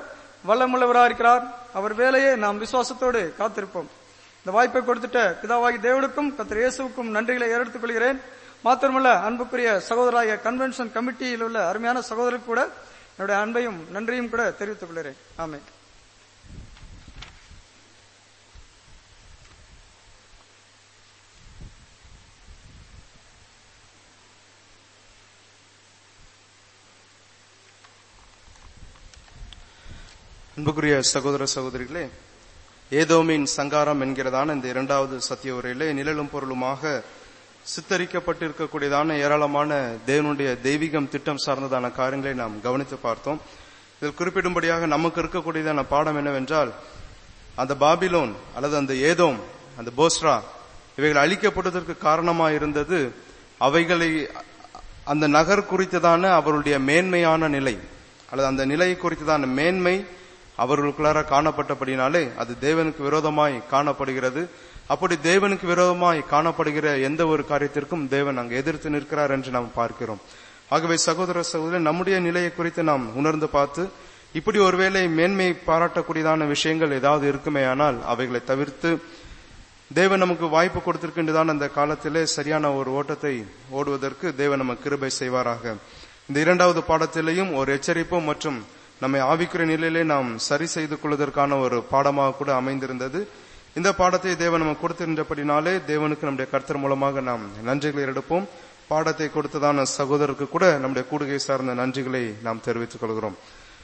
வல்லமுள்ளவராக இருக்கிறார் அவர் வேலையை நாம் விசுவாசத்தோடு காத்திருப்போம் இந்த வாய்ப்பை கொடுத்துட்ட பிதாவாகி தேவனுக்கும் கத்திர இயேசுவுக்கும் நன்றிகளை ஏறெடுத்துக் கொள்கிறேன் மாத்திரமல்ல அன்புக்குரிய சகோதராய கன்வென்ஷன் கமிட்டியில் உள்ள அருமையான சகோதரருக்கு கூட என்னுடைய அன்பையும் நன்றியும் கூட தெரிவித்துக் கொள்கிறேன் ஆமே அன்புக்குரிய சகோதர சகோதரிகளே ஏதோமின் சங்காரம் என்கிறதான இந்த இரண்டாவது சத்திய உரையிலே நிழலும் பொருளுமாக சித்தரிக்கப்பட்டிருக்கக்கூடியதான ஏராளமான தேவனுடைய தெய்வீகம் திட்டம் சார்ந்ததான காரியங்களை நாம் கவனித்து பார்த்தோம் இதில் குறிப்பிடும்படியாக நமக்கு இருக்கக்கூடியதான பாடம் என்னவென்றால் அந்த பாபிலோன் அல்லது அந்த ஏதோம் அந்த போஸ்ரா இவைகள் அழிக்கப்பட்டதற்கு காரணமாக இருந்தது அவைகளை அந்த நகர் குறித்ததான அவருடைய மேன்மையான நிலை அல்லது அந்த நிலை குறித்ததான மேன்மை அவர்களுக்குள்ளார காணப்பட்டபடினாலே அது தேவனுக்கு விரோதமாய் காணப்படுகிறது அப்படி தேவனுக்கு விரோதமாய் காணப்படுகிற எந்த ஒரு காரியத்திற்கும் தேவன் அங்கு எதிர்த்து நிற்கிறார் என்று நாம் பார்க்கிறோம் ஆகவே சகோதர சகோதரர் நம்முடைய நிலையை குறித்து நாம் உணர்ந்து பார்த்து இப்படி ஒருவேளை மேன்மை பாராட்டக்கூடியதான விஷயங்கள் ஏதாவது இருக்குமே ஆனால் அவைகளை தவிர்த்து தேவன் நமக்கு வாய்ப்பு கொடுத்திருக்கின்றதான அந்த காலத்திலே சரியான ஒரு ஓட்டத்தை ஓடுவதற்கு தேவன் நமக்கு கிருபை செய்வாராக இந்த இரண்டாவது பாடத்திலேயும் ஒரு எச்சரிப்பும் மற்றும் நம்மை ஆவிக்குரிய நிலையிலே நாம் சரி செய்து கொள்வதற்கான ஒரு பாடமாக கூட அமைந்திருந்தது இந்த பாடத்தை தேவன் நமக்கு கொடுத்திருந்தபடினாலே தேவனுக்கு நம்முடைய கர்த்தர் மூலமாக நாம் நன்றிகளை எடுப்போம் பாடத்தை கொடுத்ததான சகோதரருக்கு கூட நம்முடைய கூடுகை சார்ந்த நன்றிகளை நாம் தெரிவித்துக் கொள்கிறோம்